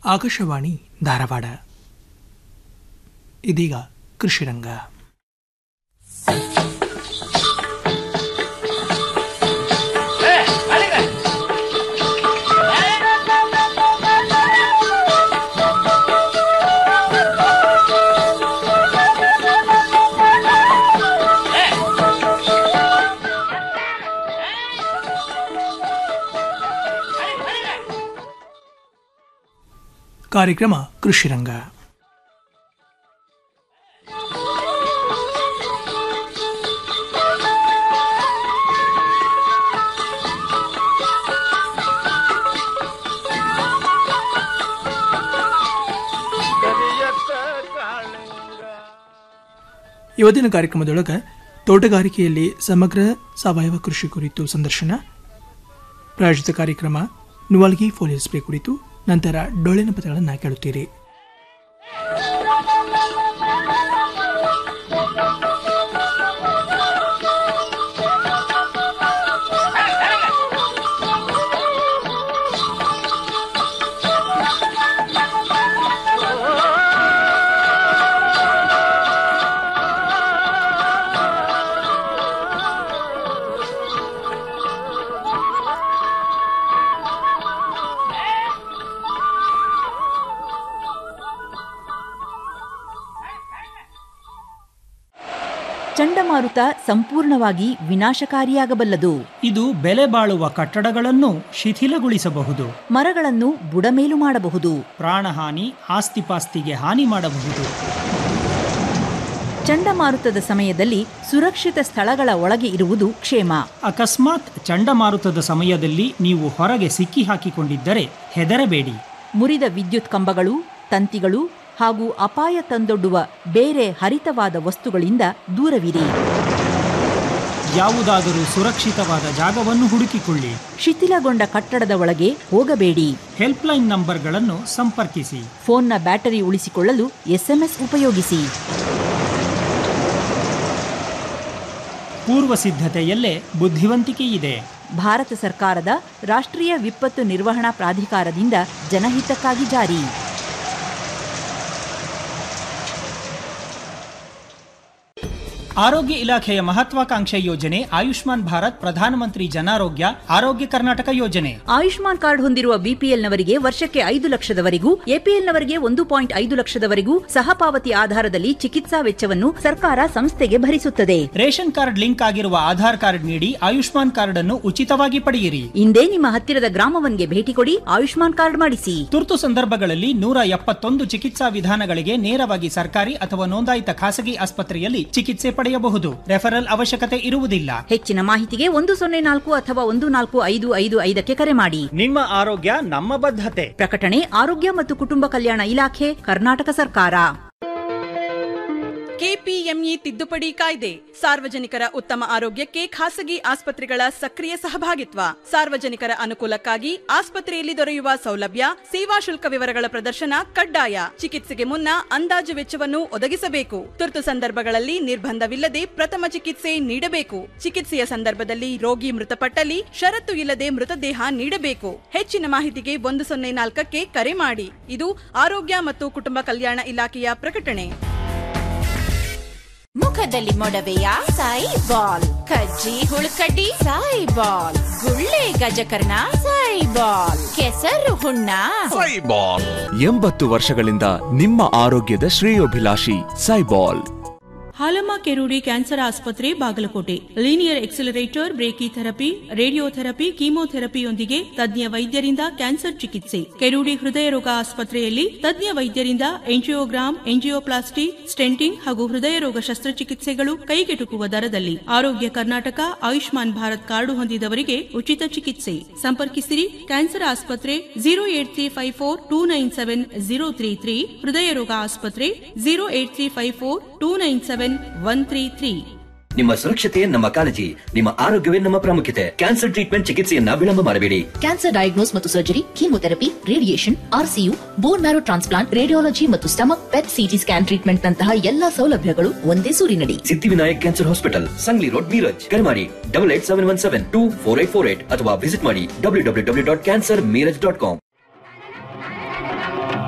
ಆಕಾಶವಾಣಿ ಧಾರವಾಡ ಇದೀಗ ಕೃಷಿರಂಗ ಕಾರ್ಯಕ್ರಮ ಕೃಷಿರಂಗ ಇವತ್ತಿನ ಕಾರ್ಯಕ್ರಮದೊಳಗೆ ತೋಟಗಾರಿಕೆಯಲ್ಲಿ ಸಮಗ್ರ ಸಾವಯವ ಕೃಷಿ ಕುರಿತು ಸಂದರ್ಶನ ಪ್ರಾಯೋಜಿತ ಕಾರ್ಯಕ್ರಮ ನುವಲ್ಗಿ ಫೋಲಿಯೋ ಸ್ಪ್ರೇ ಕುರಿತು ನಂತರ ಡೊಳ್ಳಿನ ಪದಗಳನ್ನು ಕೇಳುತ್ತೀರಿ ಚಂಡಮಾರುತ ಸಂಪೂರ್ಣವಾಗಿ ವಿನಾಶಕಾರಿಯಾಗಬಲ್ಲದು ಇದು ಬೆಲೆ ಬಾಳುವ ಕಟ್ಟಡಗಳನ್ನು ಶಿಥಿಲಗೊಳಿಸಬಹುದು ಮರಗಳನ್ನು ಬುಡಮೇಲು ಮಾಡಬಹುದು ಪ್ರಾಣಹಾನಿ ಆಸ್ತಿಪಾಸ್ತಿಗೆ ಹಾನಿ ಮಾಡಬಹುದು ಚಂಡಮಾರುತದ ಸಮಯದಲ್ಲಿ ಸುರಕ್ಷಿತ ಸ್ಥಳಗಳ ಒಳಗೆ ಇರುವುದು ಕ್ಷೇಮ ಅಕಸ್ಮಾತ್ ಚಂಡಮಾರುತದ ಸಮಯದಲ್ಲಿ ನೀವು ಹೊರಗೆ ಸಿಕ್ಕಿ ಹಾಕಿಕೊಂಡಿದ್ದರೆ ಹೆದರಬೇಡಿ ಮುರಿದ ವಿದ್ಯುತ್ ಕಂಬಗಳು ತಂತಿಗಳು ಹಾಗೂ ಅಪಾಯ ತಂದೊಡ್ಡುವ ಬೇರೆ ಹರಿತವಾದ ವಸ್ತುಗಳಿಂದ ದೂರವಿರಿ ಯಾವುದಾದರೂ ಸುರಕ್ಷಿತವಾದ ಜಾಗವನ್ನು ಹುಡುಕಿಕೊಳ್ಳಿ ಶಿಥಿಲಗೊಂಡ ಕಟ್ಟಡದ ಒಳಗೆ ಹೋಗಬೇಡಿ ಹೆಲ್ಪ್ಲೈನ್ ನಂಬರ್ಗಳನ್ನು ಸಂಪರ್ಕಿಸಿ ಫೋನ್ನ ಬ್ಯಾಟರಿ ಉಳಿಸಿಕೊಳ್ಳಲು ಎಸ್ಎಂಎಸ್ ಉಪಯೋಗಿಸಿ ಪೂರ್ವ ಸಿದ್ಧತೆಯಲ್ಲೇ ಬುದ್ಧಿವಂತಿಕೆ ಇದೆ ಭಾರತ ಸರ್ಕಾರದ ರಾಷ್ಟ್ರೀಯ ವಿಪತ್ತು ನಿರ್ವಹಣಾ ಪ್ರಾಧಿಕಾರದಿಂದ ಜನಹಿತಕ್ಕಾಗಿ ಜಾರಿ ಆರೋಗ್ಯ ಇಲಾಖೆಯ ಮಹತ್ವಾಕಾಂಕ್ಷೆ ಯೋಜನೆ ಆಯುಷ್ಮಾನ್ ಭಾರತ್ ಪ್ರಧಾನಮಂತ್ರಿ ಜನಾರೋಗ್ಯ ಆರೋಗ್ಯ ಕರ್ನಾಟಕ ಯೋಜನೆ ಆಯುಷ್ಮಾನ್ ಕಾರ್ಡ್ ಹೊಂದಿರುವ ಬಿಪಿಎಲ್ನವರಿಗೆ ವರ್ಷಕ್ಕೆ ಐದು ಲಕ್ಷದವರೆಗೂ ಎಪಿಎಲ್ನವರಿಗೆ ಒಂದು ಪಾಯಿಂಟ್ ಐದು ಲಕ್ಷದವರೆಗೂ ಸಹಪಾವತಿ ಆಧಾರದಲ್ಲಿ ಚಿಕಿತ್ಸಾ ವೆಚ್ಚವನ್ನು ಸರ್ಕಾರ ಸಂಸ್ಥೆಗೆ ಭರಿಸುತ್ತದೆ ರೇಷನ್ ಕಾರ್ಡ್ ಲಿಂಕ್ ಆಗಿರುವ ಆಧಾರ್ ಕಾರ್ಡ್ ನೀಡಿ ಆಯುಷ್ಮಾನ್ ಕಾರ್ಡ್ ಅನ್ನು ಉಚಿತವಾಗಿ ಪಡೆಯಿರಿ ಇಂದೇ ನಿಮ್ಮ ಹತ್ತಿರದ ಗ್ರಾಮವನ್ಗೆ ಭೇಟಿ ಕೊಡಿ ಆಯುಷ್ಮಾನ್ ಕಾರ್ಡ್ ಮಾಡಿಸಿ ತುರ್ತು ಸಂದರ್ಭಗಳಲ್ಲಿ ನೂರ ಎಪ್ಪತ್ತೊಂದು ಚಿಕಿತ್ಸಾ ವಿಧಾನಗಳಿಗೆ ನೇರವಾಗಿ ಸರ್ಕಾರಿ ಅಥವಾ ನೋಂದಾಯಿತ ಖಾಸಗಿ ಆಸ್ಪತ್ರೆಯಲ್ಲಿ ಚಿಕಿತ್ಸೆ ಪಡೆಯಬಹುದು ರೆಫರಲ್ ಅವಶ್ಯಕತೆ ಇರುವುದಿಲ್ಲ ಹೆಚ್ಚಿನ ಮಾಹಿತಿಗೆ ಒಂದು ಸೊನ್ನೆ ನಾಲ್ಕು ಅಥವಾ ಒಂದು ನಾಲ್ಕು ಐದು ಐದು ಐದಕ್ಕೆ ಕರೆ ಮಾಡಿ ನಿಮ್ಮ ಆರೋಗ್ಯ ನಮ್ಮ ಬದ್ಧತೆ ಪ್ರಕಟಣೆ ಆರೋಗ್ಯ ಮತ್ತು ಕುಟುಂಬ ಕಲ್ಯಾಣ ಇಲಾಖೆ ಕರ್ನಾಟಕ ಸರ್ಕಾರ ಕೆಪಿಎಂಇ ತಿದ್ದುಪಡಿ ಕಾಯ್ದೆ ಸಾರ್ವಜನಿಕರ ಉತ್ತಮ ಆರೋಗ್ಯಕ್ಕೆ ಖಾಸಗಿ ಆಸ್ಪತ್ರೆಗಳ ಸಕ್ರಿಯ ಸಹಭಾಗಿತ್ವ ಸಾರ್ವಜನಿಕರ ಅನುಕೂಲಕ್ಕಾಗಿ ಆಸ್ಪತ್ರೆಯಲ್ಲಿ ದೊರೆಯುವ ಸೌಲಭ್ಯ ಸೇವಾ ಶುಲ್ಕ ವಿವರಗಳ ಪ್ರದರ್ಶನ ಕಡ್ಡಾಯ ಚಿಕಿತ್ಸೆಗೆ ಮುನ್ನ ಅಂದಾಜು ವೆಚ್ಚವನ್ನು ಒದಗಿಸಬೇಕು ತುರ್ತು ಸಂದರ್ಭಗಳಲ್ಲಿ ನಿರ್ಬಂಧವಿಲ್ಲದೆ ಪ್ರಥಮ ಚಿಕಿತ್ಸೆ ನೀಡಬೇಕು ಚಿಕಿತ್ಸೆಯ ಸಂದರ್ಭದಲ್ಲಿ ರೋಗಿ ಮೃತಪಟ್ಟಲ್ಲಿ ಷರತ್ತು ಇಲ್ಲದೆ ಮೃತದೇಹ ನೀಡಬೇಕು ಹೆಚ್ಚಿನ ಮಾಹಿತಿಗೆ ಒಂದು ಸೊನ್ನೆ ನಾಲ್ಕಕ್ಕೆ ಕರೆ ಮಾಡಿ ಇದು ಆರೋಗ್ಯ ಮತ್ತು ಕುಟುಂಬ ಕಲ್ಯಾಣ ಇಲಾಖೆಯ ಪ್ರಕಟಣೆ ಮುಖದಲ್ಲಿ ಮೊಡವೆಯ ಸಾಯಿ ಬಾಲ್ ಕಜ್ಜಿ ಹುಳುಕಡ್ಡಿ ಸಾಯಿ ಬಾಲ್ ಗುಳ್ಳೆ ಗಜಕರ್ಣ ಸಾಯಿ ಬಾಲ್ ಕೆಸರು ಹುಣ್ಣ ಎಂಬತ್ತು ವರ್ಷಗಳಿಂದ ನಿಮ್ಮ ಆರೋಗ್ಯದ ಶ್ರೇಯೋಭಿಲಾಷಿ ಸೈಬಾಲ್ ಹಾಲಮ್ಮ ಕೆರೂಡಿ ಕ್ಯಾನ್ಸರ್ ಆಸ್ಪತ್ರೆ Bagalkot linear accelerator brachytherapy radiotherapy ಕೀಮೋಥೆರಪಿಯೊಂದಿಗೆ ತಜ್ಞ ವೈದ್ಯರಿಂದ ಕ್ಯಾನ್ಸರ್ ಚಿಕಿತ್ಸೆ ಕೆರೂಡಿ ಹೃದಯ ರೋಗ ಆಸ್ಪತ್ರೆಯಲ್ಲಿ ತಜ್ಞ ವೈದ್ಯರಿಂದ ಎಂಜಿಯೋಗ್ರಾಮ್ ಎಂಜಿಯೋಪ್ಲಾಸ್ಟಿ ಸ್ಟೆಂಟಿಂಗ್ ಹಾಗೂ ಹೃದಯ ರೋಗ ಶಸ್ತ್ರಚಿಕಿತ್ಸೆಗಳು ಕೈಗೆಟುಕುವ ದರದಲ್ಲಿ ಆರೋಗ್ಯ ಕರ್ನಾಟಕ ಆಯುಷ್ಮಾನ್ ಭಾರತ್ ಕಾರ್ಡು ಹೊಂದಿದವರಿಗೆ ಉಚಿತ ಚಿಕಿತ್ಸೆ ಸಂಪರ್ಕಿಸಿರಿ ಕ್ಯಾನ್ಸರ್ ಆಸ್ಪತ್ರೆ zero eight three five four two nine seven zero three three ಹೃದಯ ರೋಗ ಆಸ್ಪತ್ರೆ zero eight three five four two nine seven one three three ನಿಮ್ಮ ಸುರಕ್ಷತೆ ನಮ್ಮ ಕಾಳಜಿ ನಿಮ್ಮ ಆರೋಗ್ಯವೇ ನಮ್ಮ ಪ್ರಾಮುಖ್ಯತೆ ಕ್ಯಾನ್ಸರ್ ಟ್ರೀಟ್ಮೆಂಟ್ ಚಿಕಿತ್ಸೆಯನ್ನ ವಿಳಂಬ ಮಾಡಬೇಡಿ ಕ್ಯಾನ್ಸರ್ ಡಯಾಗ್ನೋಸ್ ಮತ್ತು surgery chemotherapy radiation RCU bone marrow transplant radiology ಮತ್ತು stomach PET CT scan treatment ನಂತಹ ಎಲ್ಲಾ ಸೌಲಭ್ಯಗಳು ಒಂದೇ ಸೂರಿನಡಿ Siddhivinayak cancer hospital Sangli road Miraj ಕರೆ ಮಾಡಿ double eight seven one seven two four eight four eight ಅಥವಾ ವಿಸಿಟ್ ಮಾಡಿ W W W dot cancer Miraj dot com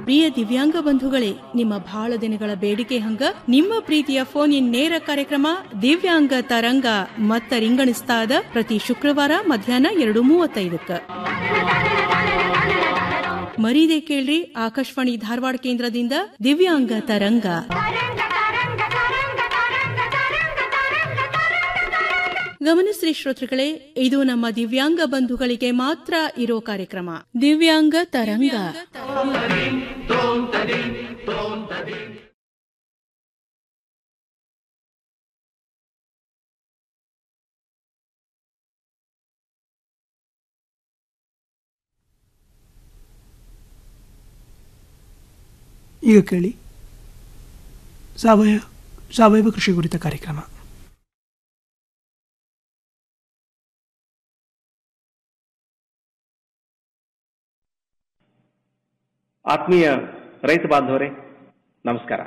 ಪ್ರಿಯ ದಿವ್ಯಾಂಗ ಬಂಧುಗಳೇ ನಿಮ್ಮ ಬಹಳ ದಿನಗಳ ಬೇಡಿಕೆ ಹಂಗ ನಿಮ್ಮ ಪ್ರೀತಿಯ ಫೋನ್ ಇನ್ ನೇರ ಕಾರ್ಯಕ್ರಮ ದಿವ್ಯಾಂಗ ತರಂಗ ಮತ್ತ ರಿಂಗಣಿಸ್ತಾ ಇದ ಪ್ರತಿ ಶುಕ್ರವಾರ ಮಧ್ಯಾಹ್ನ ಎರಡು ಮೂವತ್ತೈದಕ್ಕ ಮರೀದೆ ಕೇಳ್ರಿ ಆಕಾಶವಾಣಿ ಧಾರವಾಡ ಕೇಂದ್ರದಿಂದ ದಿವ್ಯಾಂಗ ತರಂಗ ಗಮನಿಸ್ರಿ ಶ್ರೋತೃಗಳೇ ಇದು ನಮ್ಮ ದಿವ್ಯಾಂಗ ಬಂಧುಗಳಿಗೆ ಮಾತ್ರ ಇರೋ ಕಾರ್ಯಕ್ರಮ ದಿವ್ಯಾಂಗ ತರಂಗ ಈಗ ಕೇಳಿ ಸಾವಯವ ಸಾವಯವ ಕೃಷಿ ಕುರಿತ ಕಾರ್ಯಕ್ರಮ ಆತ್ಮೀಯ ರೈತ ಬಾಂಧವರೇ ನಮಸ್ಕಾರ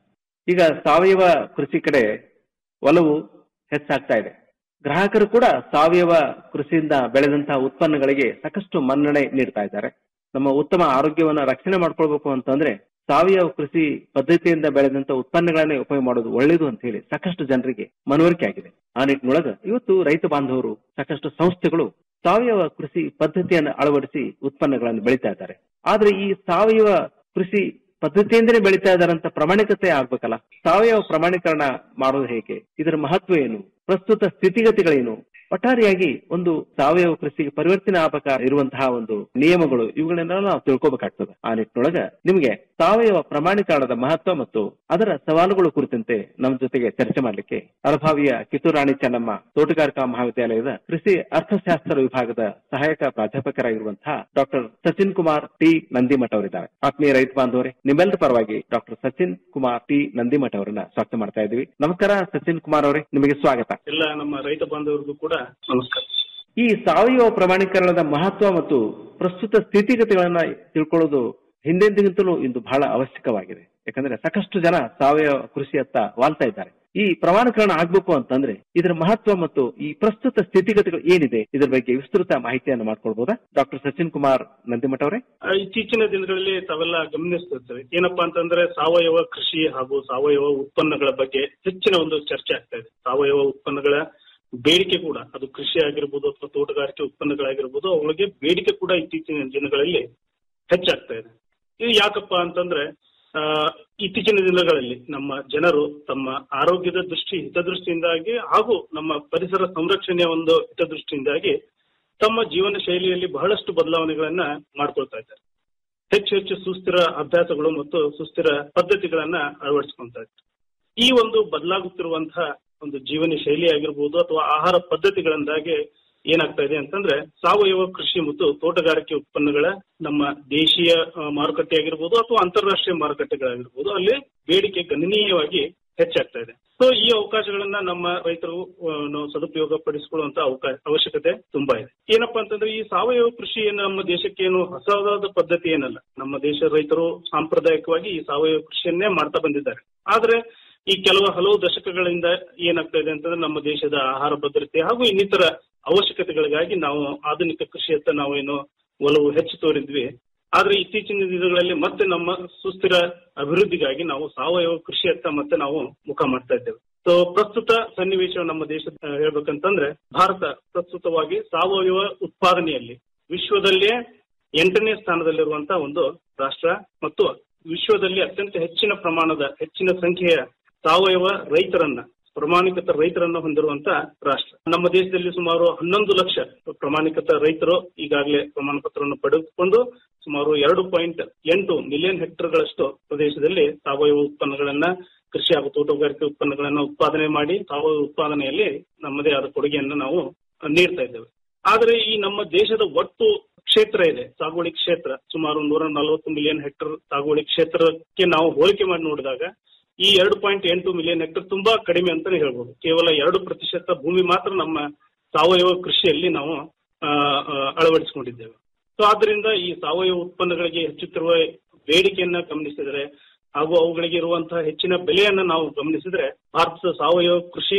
ಈಗ ಸಾವಯವ ಕೃಷಿ ಕಡೆ ಒಲವು ಹೆಚ್ಚಾಗ್ತಾ ಇದೆ ಗ್ರಾಹಕರು ಕೂಡ ಸಾವಯವ ಕೃಷಿಯಿಂದ ಬೆಳೆದಂತಹ ಉತ್ಪನ್ನಗಳಿಗೆ ಸಾಕಷ್ಟು ಮನ್ನಣೆ ನೀಡ್ತಾ ಇದ್ದಾರೆ ನಮ್ಮ ಉತ್ತಮ ಆರೋಗ್ಯವನ್ನ ರಕ್ಷಣೆ ಮಾಡ್ಕೊಳ್ಬೇಕು ಅಂತಂದ್ರೆ ಸಾವಯವ ಕೃಷಿ ಪದ್ಧತಿಯಿಂದ ಬೆಳೆದಂತ ಉತ್ಪನ್ನಗಳನ್ನೇ ಉಪಯೋಗ ಮಾಡೋದು ಒಳ್ಳೇದು ಅಂತ ಹೇಳಿ ಸಾಕಷ್ಟು ಜನರಿಗೆ ಮನವರಿಕೆ ಆಗಿದೆ ಆ ನಿಟ್ಟಿನೊಳಗ ಇವತ್ತು ರೈತ ಬಾಂಧವರು ಸಾಕಷ್ಟು ಸಂಸ್ಥೆಗಳು ಸಾವಯವ ಕೃಷಿ ಪದ್ಧತಿಯನ್ನು ಅಳವಡಿಸಿ ಉತ್ಪನ್ನಗಳನ್ನು ಬೆಳೀತಾ ಇದ್ದಾರೆ ಆದ್ರೆ ಈ ಸಾವಯವ ಕೃಷಿ ಪದ್ಧತಿಯಿಂದಲೇ ಬೆಳೀತಾ ಇದ್ದಾರಂತ ಪ್ರಾಮಾಣಿಕತೆ ಆಗ್ಬೇಕಲ್ಲ ಸಾವಯವ ಪ್ರಮಾಣೀಕರಣ ಮಾಡೋದು ಹೇಗೆ ಇದರ ಮಹತ್ವ ಏನು ಪ್ರಸ್ತುತ ಸ್ಥಿತಿಗತಿಗಳೇನು ಒಟ್ಟಾರೆಯಾಗಿ ಒಂದು ಸಾವಯವ ಕೃಷಿಗೆ ಪರಿವರ್ತನೆ ಆಗಬೇಕ ಇರುವಂತಹ ಒಂದು ನಿಯಮಗಳು ಇವುಗಳನ್ನೆಲ್ಲ ನಾವು ತಿಳ್ಕೊಬೇಕಾಗ್ತದೆ ಆ ನಿಟ್ಟಿನೊಳಗ ನಿಮಗೆ ಸಾವಯವ ಪ್ರಮಾಣೀಕರಣದ ಮಹತ್ವ ಮತ್ತು ಅದರ ಸವಾಲುಗಳು ಕುರಿತಂತೆ ನಮ್ಮ ಜೊತೆಗೆ ಚರ್ಚೆ ಮಾಡಲಿಕ್ಕೆ ಅಲಭಾವಿಯ ಕಿತ್ತೂರಾಣಿ ಚೆನ್ನಮ್ಮ ತೋಟಗಾರಿಕಾ ಮಹಾವಿದ್ಯಾಲಯದ ಕೃಷಿ ಅರ್ಥಶಾಸ್ತ್ರ ವಿಭಾಗದ ಸಹಾಯಕ ಪ್ರಾಧ್ಯಾಪಕರಾಗಿರುವಂತಹ ಡಾಕ್ಟರ್ ಸಚಿನ್ ಕುಮಾರ್ ಟಿ ನಂದಿಮಠ ಅವರಿದ್ದಾರೆ ಆತ್ಮೀಯ ರೈತ ಬಾಂಧವರೇ ನಿಮ್ಮೆಲ್ಲರ ಪರವಾಗಿ ಡಾಕ್ಟರ್ ಸಚಿನ್ ಕುಮಾರ್ ಟಿ ನಂದಿಮಠ ಅವರನ್ನ ಸ್ವಾಗತ ಮಾಡ್ತಾ ಇದ್ದೀವಿ ನಮಸ್ಕಾರ ಸಚಿನ್ ಕುಮಾರ್ ಅವರೇ ನಿಮಗೆ ಸ್ವಾಗತ ಎಲ್ಲ ನಮ್ಮ ರೈತ ಬಾಂಧವರಿಗೂ ಕೂಡ ನಮಸ್ಕಾರ ಈ ಸಾವಯವ ಪ್ರಮಾಣೀಕರಣದ ಮಹತ್ವ ಮತ್ತು ಪ್ರಸ್ತುತ ಸ್ಥಿತಿಗತಿಗಳನ್ನ ತಿಳ್ಕೊಳ್ಳೋದು ಹಿಂದೆಂದಿಗಿಂತಲೂ ಇಂದು ಬಹಳ ಅವಶ್ಯಕವಾಗಿದೆ ಯಾಕಂದ್ರೆ ಸಾಕಷ್ಟು ಜನ ಸಾವಯವ ಕೃಷಿಯತ್ತ ವಾಲ್ತಾ ಇದ್ದಾರೆ ಈ ಪ್ರಮಾಣೀಕರಣ ಆಗ್ಬೇಕು ಅಂತಂದ್ರೆ ಇದರ ಮಹತ್ವ ಮತ್ತು ಈ ಪ್ರಸ್ತುತ ಸ್ಥಿತಿಗತಿಗಳು ಏನಿದೆ ಇದರ ಬಗ್ಗೆ ವಿಸ್ತೃತ ಮಾಹಿತಿಯನ್ನು ಮಾಡ್ಕೊಳ್ಬಹುದಾ ಡಾಕ್ಟರ್ ಸಚಿನ್ ಕುಮಾರ್ ನಂದಿಮಠ ಅವರೇ ಆ, ಇತ್ತೀಚಿನ ದಿನಗಳಲ್ಲಿ ತಾವೆಲ್ಲ ಗಮನಿಸ್ತಿರ್ತೇವೆ ಏನಪ್ಪಾ ಅಂತಂದ್ರೆ ಸಾವಯವ ಕೃಷಿ ಹಾಗೂ ಸಾವಯವ ಉತ್ಪನ್ನಗಳ ಬಗ್ಗೆ ಹೆಚ್ಚಿನ ಒಂದು ಚರ್ಚೆ ಆಗ್ತಾ ಇದೆ ಸಾವಯವ ಉತ್ಪನ್ನಗಳ ಬೇಡಿಕೆ ಕೂಡ ಅದು ಕೃಷಿ ಆಗಿರ್ಬೋದು ಅಥವಾ ತೋಟಗಾರಿಕೆ ಉತ್ಪನ್ನಗಳಾಗಿರ್ಬೋದು ಅವುಗಳಿಗೆ ಬೇಡಿಕೆ ಕೂಡ ಇತ್ತೀಚಿನ ದಿನಗಳಲ್ಲಿ ಹೆಚ್ಚಾಗ್ತಾ ಇದೆ ಇದು ಯಾಕಪ್ಪ ಅಂತಂದ್ರೆ ಆ, ಇತ್ತೀಚಿನ ದಿನಗಳಲ್ಲಿ ನಮ್ಮ ಜನರು ತಮ್ಮ ಆರೋಗ್ಯದ ದೃಷ್ಟಿ ಹಿತದೃಷ್ಟಿಯಿಂದಾಗಿ ಹಾಗೂ ನಮ್ಮ ಪರಿಸರ ಸಂರಕ್ಷಣೆಯ ಒಂದು ಹಿತದೃಷ್ಟಿಯಿಂದಾಗಿ ತಮ್ಮ ಜೀವನ ಶೈಲಿಯಲ್ಲಿ ಬಹಳಷ್ಟು ಬದಲಾವಣೆಗಳನ್ನ ಮಾಡ್ಕೊಳ್ತಾ ಇದ್ದಾರೆ ಹೆಚ್ಚು ಹೆಚ್ಚು ಸುಸ್ಥಿರ ಅಭ್ಯಾಸಗಳು ಮತ್ತು ಸುಸ್ಥಿರ ಪದ್ಧತಿಗಳನ್ನ ಅಳವಡಿಸ್ಕೊಂತಾ ಇದ್ದಾರೆ ಈ ಒಂದು ಬದಲಾಗುತ್ತಿರುವಂತಹ ಒಂದು ಜೀವನ ಶೈಲಿ ಆಗಿರ್ಬೋದು ಅಥವಾ ಆಹಾರ ಪದ್ಧತಿಗಳಿಂದಾಗಿ ಏನಾಗ್ತಾ ಇದೆ ಅಂತಂದ್ರೆ ಸಾವಯವ ಕೃಷಿ ಮತ್ತು ತೋಟಗಾರಿಕೆ ಉತ್ಪನ್ನಗಳ ನಮ್ಮ ದೇಶೀಯ ಆ, ಮಾರುಕಟ್ಟೆ ಆಗಿರ್ಬೋದು ಅಥವಾ ಅಂತಾರಾಷ್ಟ್ರೀಯ ಮಾರುಕಟ್ಟೆಗಳಾಗಿರ್ಬೋದು ಅಲ್ಲಿ ಬೇಡಿಕೆ ಗಣನೀಯವಾಗಿ ಹೆಚ್ಚಾಗ್ತಾ ಇದೆ ಸೊ ಈ ಅವಕಾಶಗಳನ್ನ ನಮ್ಮ ರೈತರು ಆ, ನಾವು ಸದುಪಯೋಗ ಪಡಿಸಿಕೊಳ್ಳುವಂತ ಅವಕಾಶ ಅವಶ್ಯಕತೆ ತುಂಬಾ ಇದೆ ಏನಪ್ಪಾ ಅಂತಂದ್ರೆ ಈ ಸಾವಯವ ಕೃಷಿ ಏನು ನಮ್ಮ ದೇಶಕ್ಕೆ ಏನು ಹೊಸದಾದ ಪದ್ಧತಿ ಏನಲ್ಲ ನಮ್ಮ ದೇಶ ರೈತರು ಸಾಂಪ್ರದಾಯಿಕವಾಗಿ ಈ ಸಾವಯವ ಕೃಷಿಯನ್ನೇ ಮಾಡ್ತಾ ಬಂದಿದ್ದಾರೆ ಆದ್ರೆ ಈ ಕೆಲವು ಹಲವು ದಶಕಗಳಿಂದ ಏನಾಗ್ತಾ ಇದೆ ಅಂತಂದ್ರೆ ನಮ್ಮ ದೇಶದ ಆಹಾರ ಭದ್ರತೆ ಹಾಗೂ ಇನ್ನಿತರ ಅವಶ್ಯಕತೆಗಳಿಗಾಗಿ ನಾವು ಆಧುನಿಕ ಕೃಷಿಯತ್ತ ನಾವೇನು ಒಲವು ಹೆಚ್ಚು ತೋರಿದ್ವಿ ಆದ್ರೆ ಇತ್ತೀಚಿನ ದಿನಗಳಲ್ಲಿ ಮತ್ತೆ ನಮ್ಮ ಸುಸ್ಥಿರ ಅಭಿವೃದ್ಧಿಗಾಗಿ ನಾವು ಸಾವಯವ ಕೃಷಿಯತ್ತ ಮತ್ತೆ ನಾವು ಮುಖ ಮಾಡ್ತಾ ಇದ್ದೇವೆ ಸೊ ಪ್ರಸ್ತುತ ಸನ್ನಿವೇಶ ನಮ್ಮ ದೇಶ ಆ, ಹೇಳ್ಬೇಕಂತಂದ್ರೆ ಭಾರತ ಪ್ರಸ್ತುತವಾಗಿ ಸಾವಯವ ಉತ್ಪಾದನೆಯಲ್ಲಿ ವಿಶ್ವದಲ್ಲೇ ಎಂಟನೇ ಸ್ಥಾನದಲ್ಲಿರುವಂತಹ ಒಂದು ರಾಷ್ಟ್ರ ಮತ್ತು ವಿಶ್ವದಲ್ಲಿ ಅತ್ಯಂತ ಹೆಚ್ಚಿನ ಪ್ರಮಾಣದ ಹೆಚ್ಚಿನ ಸಂಖ್ಯೆಯ ಸಾವಯವ ರೈತರನ್ನ ಪ್ರಮಾಣಿಕತ ರೈತರನ್ನ ಹೊಂದಿರುವಂತ ರಾಷ್ಟ್ರ ನಮ್ಮ ದೇಶದಲ್ಲಿ ಸುಮಾರು ಹನ್ನೊಂದು ಲಕ್ಷ ಪ್ರಮಾಣಿಕತ ರೈತರು ಈಗಾಗಲೇ ಪ್ರಮಾಣ ಪತ್ರವನ್ನು ಪಡೆದುಕೊಂಡು ಸುಮಾರು ಎರಡು ಪಾಯಿಂಟ್ ಎಂಟು ಮಿಲಿಯನ್ ಹೆಕ್ಟರ್ಗಳಷ್ಟು ಪ್ರದೇಶದಲ್ಲಿ ಸಾವಯವ ಉತ್ಪನ್ನಗಳನ್ನ ಕೃಷಿ ಹಾಗೂ ತೋಟಗಾರಿಕೆ ಉತ್ಪನ್ನಗಳನ್ನ ಉತ್ಪಾದನೆ ಮಾಡಿ ಸಾವಯವ ಉತ್ಪಾದನೆಯಲ್ಲಿ ನಮ್ಮದೇ ಆದ ಕೊಡುಗೆಯನ್ನು ನಾವು ನೀಡ್ತಾ ಇದ್ದೇವೆ ಆದರೆ ಈ ನಮ್ಮ ದೇಶದ ಒಟ್ಟು ಕ್ಷೇತ್ರ ಇದೆ ಸಾಗುವಳಿ ಕ್ಷೇತ್ರ ಸುಮಾರು ನೂರ ನಲವತ್ತು ಮಿಲಿಯನ್ ಹೆಕ್ಟರ್ ಸಾಗುವಳಿ ಕ್ಷೇತ್ರಕ್ಕೆ ನಾವು ಹೋಲಿಕೆ ಮಾಡಿ ನೋಡಿದಾಗ ಈ ಎರಡು ಪಾಯಿಂಟ್ ಎಂಟು ಮಿಲಿಯನ್ ಹೆಕ್ಟರ್ ತುಂಬಾ ಕಡಿಮೆ ಅಂತಾನೆ ಹೇಳ್ಬೋದು ಕೇವಲ ಎರಡು ಪ್ರತಿಶತ ಭೂಮಿ ಮಾತ್ರ ನಮ್ಮ ಸಾವಯವ ಕೃಷಿಯಲ್ಲಿ ನಾವು ಆ, ಆ, ಅಳವಡಿಸಿಕೊಂಡಿದ್ದೇವೆ ಸೊ ಆದ್ರಿಂದ ಈ ಸಾವಯವ ಉತ್ಪನ್ನಗಳಿಗೆ ಹೆಚ್ಚುತ್ತಿರುವ ಬೇಡಿಕೆಯನ್ನ ಗಮನಿಸಿದರೆ ಹಾಗೂ ಅವುಗಳಿಗೆ ಇರುವಂತಹ ಹೆಚ್ಚಿನ ಬೆಲೆಯನ್ನ ನಾವು ಗಮನಿಸಿದ್ರೆ ಭಾರತದ ಸಾವಯವ ಕೃಷಿ ಕ್ಷೇತ್ರ